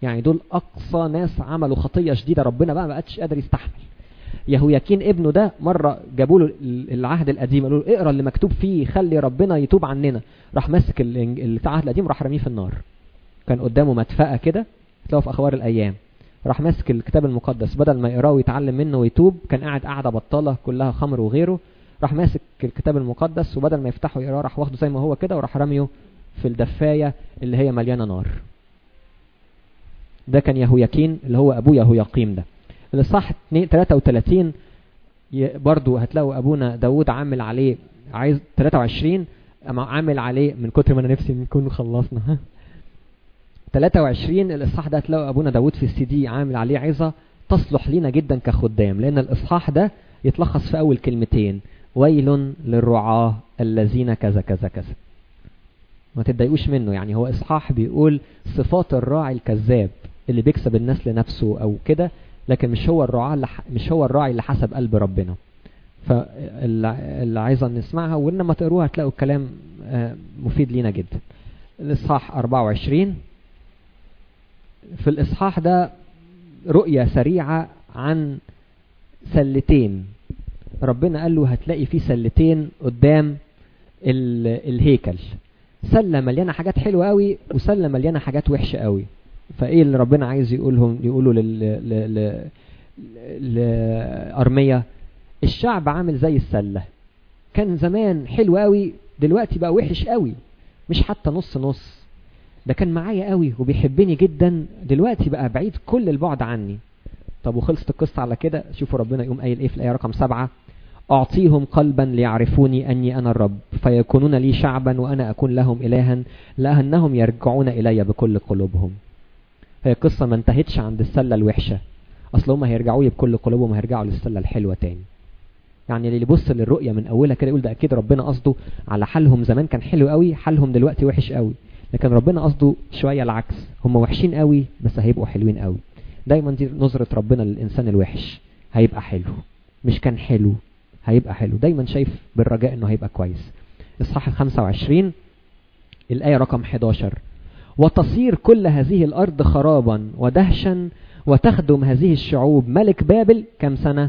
يعني دول اقصى ناس عملوا خطيه شديده ربنا بقى ما بقتش قادر يستحمل يهوياكين ابنه ده مره جابوا له العهد القديم قالوا له اقرا اللي مكتوب فيه خلي ربنا يتوب عننا راح ماسك العهد القديم راح رميه في النار كان قدامه مدفأة كده تلاقوا في اخبار الايام راح ماسك الكتاب المقدس بدل ما يقراه ويتعلم منه ويتوب كان قاعد قاعده بطاله كلها خمر وغيره راح ماسك الكتاب المقدس وبدل ما يفتحه يقراه راح واخده زي ما هو كده وراح رميه في الدفاية اللي هي مليانة نار ده كان يهوياكين اللي هو ابو يهوياقيم ده الاصحاح 33 برضو هتلاقوا ابونا داود عامل عليه عايز 23 عامل عليه من كتر ما انا نفسي نكون خلصنا ها 23 الاصحاح ده هتلاقوا ابونا داود في السي دي عامل عليه عظه تصلح لينا جدا كخدام لان الاصحاح ده يتلخص في اول كلمتين ويل للرعاه الذين كذا كذا كذا ما تتضايقوش منه يعني هو اصحاح بيقول صفات الراعي الكذاب اللي بيكسب الناس لنفسه او كده لكن مش هو الرعاة اللي مش هو الراعي اللي حسب قلب ربنا فاللي عايزه نسمعها ولما تقروها هتلاقوا الكلام مفيد لينا جدا الاصحاح 24 في الاصحاح ده رؤية سريعة عن سلتين ربنا قال له هتلاقي في سلتين قدام الهيكل سله مليانه حاجات حلوه قوي وسله مليانه حاجات وحشه قوي فايه اللي ربنا عايز يقولهم يقولوا لل ل... لارميه الشعب عامل زي السله كان زمان حلو قوي دلوقتي بقى وحش قوي مش حتى نص نص ده كان معايا قوي وبيحبني جدا دلوقتي بقى بعيد كل البعد عني طب وخلصت القصه على كده شوفوا ربنا يقوم قايل ايه في الايه رقم سبعة أعطيهم قلبا ليعرفوني أني أنا الرب فيكونون لي شعبا وأنا أكون لهم إلها لأنهم يرجعون إلي بكل قلوبهم هي القصة ما انتهتش عند السلة الوحشة أصل هم هيرجعوا لي بكل قلوبهم وهيرجعوا للسلة الحلوة تاني يعني اللي يبص للرؤية من أولها كده يقول ده أكيد ربنا قصده على حالهم زمان كان حلو قوي حالهم دلوقتي وحش قوي لكن ربنا قصده شوية العكس هم وحشين قوي بس هيبقوا حلوين قوي دايما دي نظرة ربنا للإنسان الوحش هيبقى حلو مش كان حلو هيبقى حلو دايما شايف بالرجاء انه هيبقى كويس اصحاح 25 الآية رقم 11 وتصير كل هذه الأرض خرابا ودهشا وتخدم هذه الشعوب ملك بابل كم سنة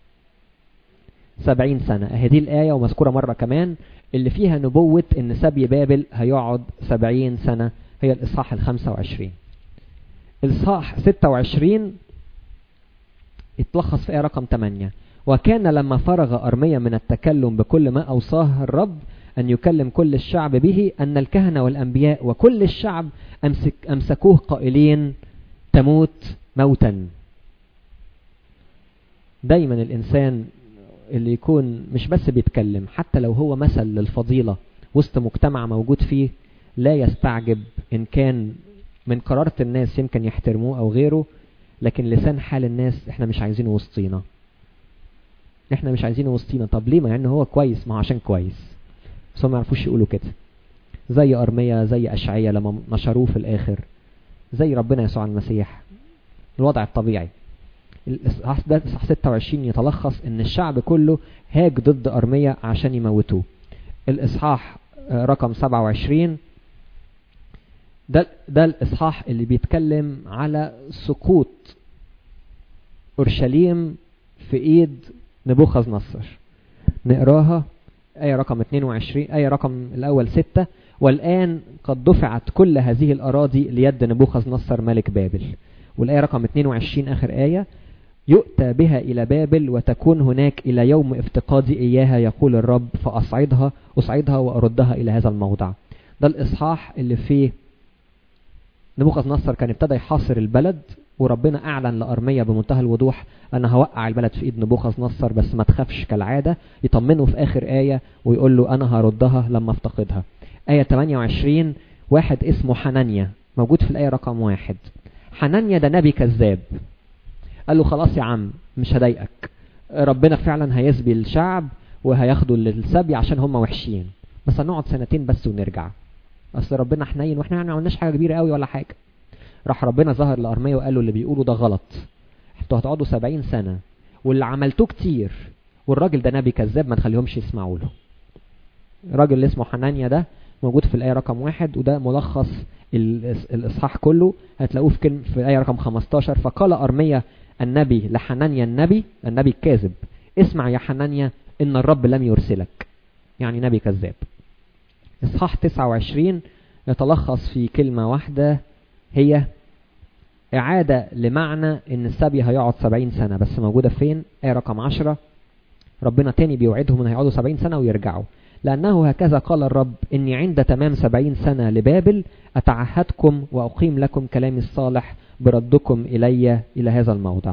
سبعين سنة هذه الآية ومذكورة مرة كمان اللي فيها نبوة ان سبي بابل هيقعد سبعين سنة هي الإصحاح الخمسة وعشرين الإصحاح ستة وعشرين يتلخص في آية رقم 8 وكان لما فرغ أرميا من التكلم بكل ما أوصاه الرب أن يكلم كل الشعب به أن الكهنة والأنبياء وكل الشعب أمسك أمسكوه قائلين تموت موتا دايما الإنسان اللي يكون مش بس بيتكلم حتى لو هو مثل للفضيلة وسط مجتمع موجود فيه لا يستعجب إن كان من قرارة الناس يمكن يحترموه أو غيره لكن لسان حال الناس احنا مش عايزينه وسطينا احنا مش عايزينه وسطينا طب ليه مع ان هو كويس ما هو عشان كويس بس هم ما يعرفوش يقولوا كده زي ارميا زي اشعيا لما نشروه في الاخر زي ربنا يسوع المسيح الوضع الطبيعي الاصحاح ده اصحاح 26 يتلخص ان الشعب كله هاج ضد ارميا عشان يموتوه الاصحاح رقم 27 ده ده الاصحاح اللي بيتكلم على سقوط اورشليم في ايد نبوخذ نصر نقراها آية رقم 22 آية رقم الأول 6 والآن قد دفعت كل هذه الأراضي ليد نبوخذ نصر ملك بابل والآية رقم 22 آخر آية يؤتى بها إلى بابل وتكون هناك إلى يوم افتقادي إياها يقول الرب فأصعدها أصعدها وأردها إلى هذا الموضع ده الإصحاح اللي فيه نبوخذ نصر كان ابتدى يحاصر البلد وربنا اعلن لارميا بمنتهى الوضوح انا هوقع البلد في ايد نبوخذ نصر بس ما تخافش كالعاده يطمنه في اخر ايه ويقول له انا هردها لما افتقدها ايه 28 واحد اسمه حنانيا موجود في الايه رقم واحد حنانيا ده نبي كذاب قال له خلاص يا عم مش هضايقك ربنا فعلا هيسبي الشعب وهياخدوا للسبي عشان هم وحشين بس هنقعد سنتين بس ونرجع اصل ربنا حنين واحنا ما عملناش حاجه كبيره قوي ولا حاجه راح ربنا ظهر لارميا وقال له اللي بيقولوا ده غلط انتوا هتقعدوا سبعين سنة واللي عملتوه كتير والراجل ده نبي كذاب ما تخليهمش يسمعوا له الراجل اللي اسمه حنانيا ده موجود في الآية رقم واحد وده ملخص الإصحاح كله هتلاقوه في كلمة في آية رقم 15 فقال أرميا النبي لحنانيا النبي النبي الكاذب اسمع يا حنانيا إن الرب لم يرسلك يعني نبي كذاب إصحاح 29 يتلخص في كلمة واحدة هي إعادة لمعنى إن السبي هيقعد 70 سنة بس موجودة فين؟ آية رقم 10 ربنا تاني بيوعدهم إن هيقعدوا 70 سنة ويرجعوا لأنه هكذا قال الرب إني عند تمام سبعين سنة لبابل أتعهدكم وأقيم لكم كلامي الصالح بردكم إلي إلى هذا الموضع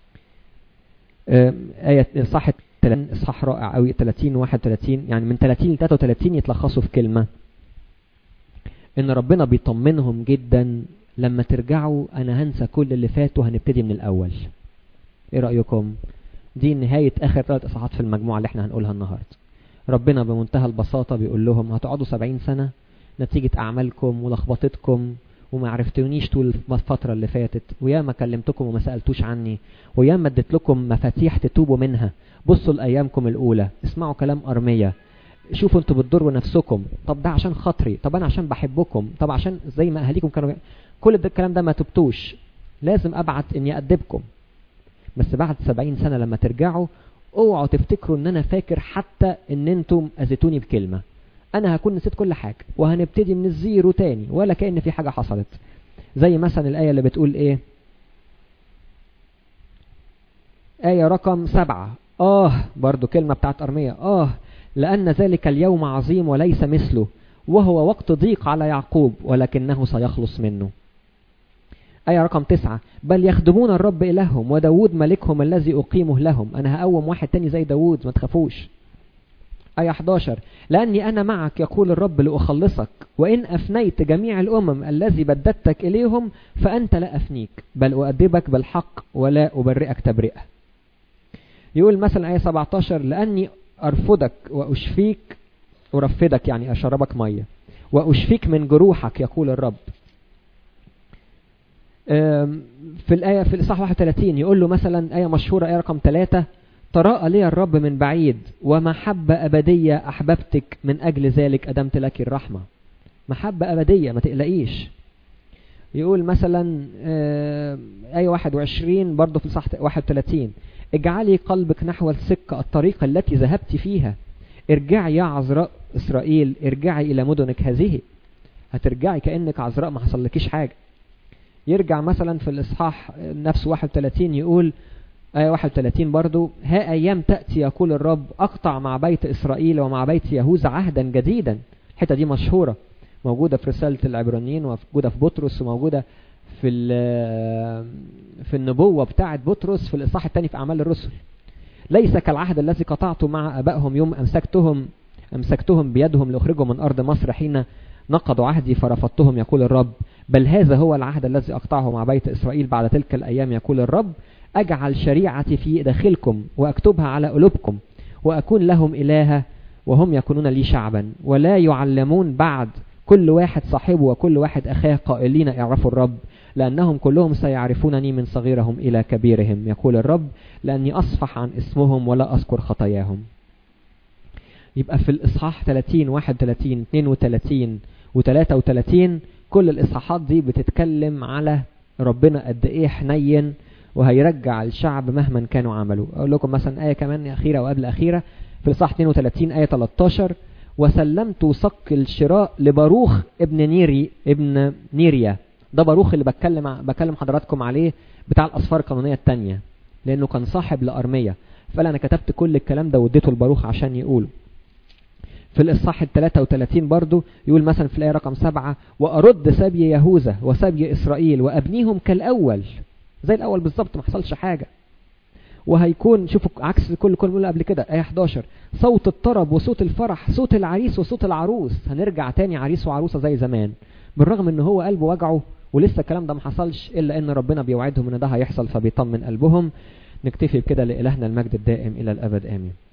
آية صح إصحاح رائع أوي 30 31 يعني من 30 ل 33 يتلخصوا في كلمة إن ربنا بيطمنهم جدا لما ترجعوا أنا هنسى كل اللي فات وهنبتدي من الأول إيه رأيكم؟ دي نهاية آخر ثلاث إصحاحات في المجموعة اللي احنا هنقولها النهاردة ربنا بمنتهى البساطة بيقول لهم هتقعدوا سبعين سنة نتيجة أعمالكم ولخبطتكم وما عرفتونيش طول الفترة اللي فاتت وياما كلمتكم وما سألتوش عني وياما اديت لكم مفاتيح تتوبوا منها بصوا لأيامكم الأولى اسمعوا كلام أرمية شوفوا انتوا بتضروا نفسكم طب ده عشان خاطري طب انا عشان بحبكم طب عشان زي ما اهاليكم كانوا كل ده الكلام ده ما تبتوش لازم ابعت اني ادبكم بس بعد سبعين سنة لما ترجعوا اوعوا تفتكروا ان انا فاكر حتى ان انتم اذيتوني بكلمة انا هكون نسيت كل حاجة وهنبتدي من الزيرو تاني ولا كأن في حاجة حصلت زي مثلا الآية اللي بتقول ايه آية رقم سبعة آه برضو كلمة بتاعت أرمية آه لأن ذلك اليوم عظيم وليس مثله وهو وقت ضيق على يعقوب ولكنه سيخلص منه آية رقم تسعة بل يخدمون الرب إلههم وداود ملكهم الذي أقيمه لهم أنا هقوم واحد تاني زي داود ما تخافوش آية 11 لأني أنا معك يقول الرب لأخلصك وإن أفنيت جميع الأمم الذي بددتك إليهم فأنت لا أفنيك بل أؤدبك بالحق ولا أبرئك تبرئة يقول مثلا آية 17 لأني أرفضك وأشفيك أرفدك يعني أشربك مية وأشفيك من جروحك يقول الرب في الآية في الإصحاح 31 يقول له مثلا آية مشهورة آية رقم 3 تراءى لي الرب من بعيد ومحبة أبدية أحببتك من أجل ذلك أدمت لك الرحمة محبة أبدية ما تقلقيش يقول مثلا آية 21 برضه في الإصحاح 31 اجعلي قلبك نحو السكة الطريق التي ذهبت فيها ارجعي يا عذراء إسرائيل ارجعي إلى مدنك هذه هترجعي كأنك عذراء ما حصلكيش حاجة يرجع مثلا في الإصحاح نفس 31 يقول آية 31 برضو ها أيام تأتي يقول الرب أقطع مع بيت إسرائيل ومع بيت يهوذا عهدا جديدا الحتة دي مشهورة موجودة في رسالة العبرانيين وموجودة في بطرس وموجودة في في النبوة بتاعة بطرس في الإصحاح الثاني في أعمال الرسل ليس كالعهد الذي قطعته مع أبائهم يوم أمسكتهم أمسكتهم بيدهم لأخرجهم من أرض مصر حين نقضوا عهدي فرفضتهم يقول الرب بل هذا هو العهد الذي أقطعه مع بيت إسرائيل بعد تلك الأيام يقول الرب أجعل شريعتي في داخلكم وأكتبها على قلوبكم وأكون لهم إلها وهم يكونون لي شعبا ولا يعلمون بعد كل واحد صاحبه وكل واحد أخاه قائلين اعرفوا الرب لأنهم كلهم سيعرفونني من صغيرهم إلى كبيرهم يقول الرب لأني أصفح عن اسمهم ولا أذكر خطاياهم يبقى في الإصحاح 30 31 32 و33 كل الإصحاحات دي بتتكلم على ربنا قد إيه حنين وهيرجع الشعب مهما كانوا عملوا أقول لكم مثلا آية كمان أخيرة وقبل أخيرة في الإصحاح 32 آية 13 وسلمت صك الشراء لباروخ ابن نيري ابن نيريا ده باروخ اللي بتكلم بكلم حضراتكم عليه بتاع الأسفار القانونية التانية لأنه كان صاحب لأرمية فقال أنا كتبت كل الكلام ده واديته لباروخ عشان يقوله في الإصحاح ال 33 برضو يقول مثلا في الآية رقم 7 وأرد سبي يهوذا وسبي إسرائيل وأبنيهم كالأول زي الأول بالظبط ما حصلش حاجة وهيكون شوفوا عكس كل كل مولى قبل كده آية 11 صوت الطرب وصوت الفرح صوت العريس وصوت العروس هنرجع تاني عريس وعروسة زي زمان بالرغم ان هو قلبه وجعه ولسه الكلام ده ما حصلش الا ان ربنا بيوعدهم ان ده هيحصل فبيطمن قلبهم نكتفي بكده لإلهنا المجد الدائم الى الابد امين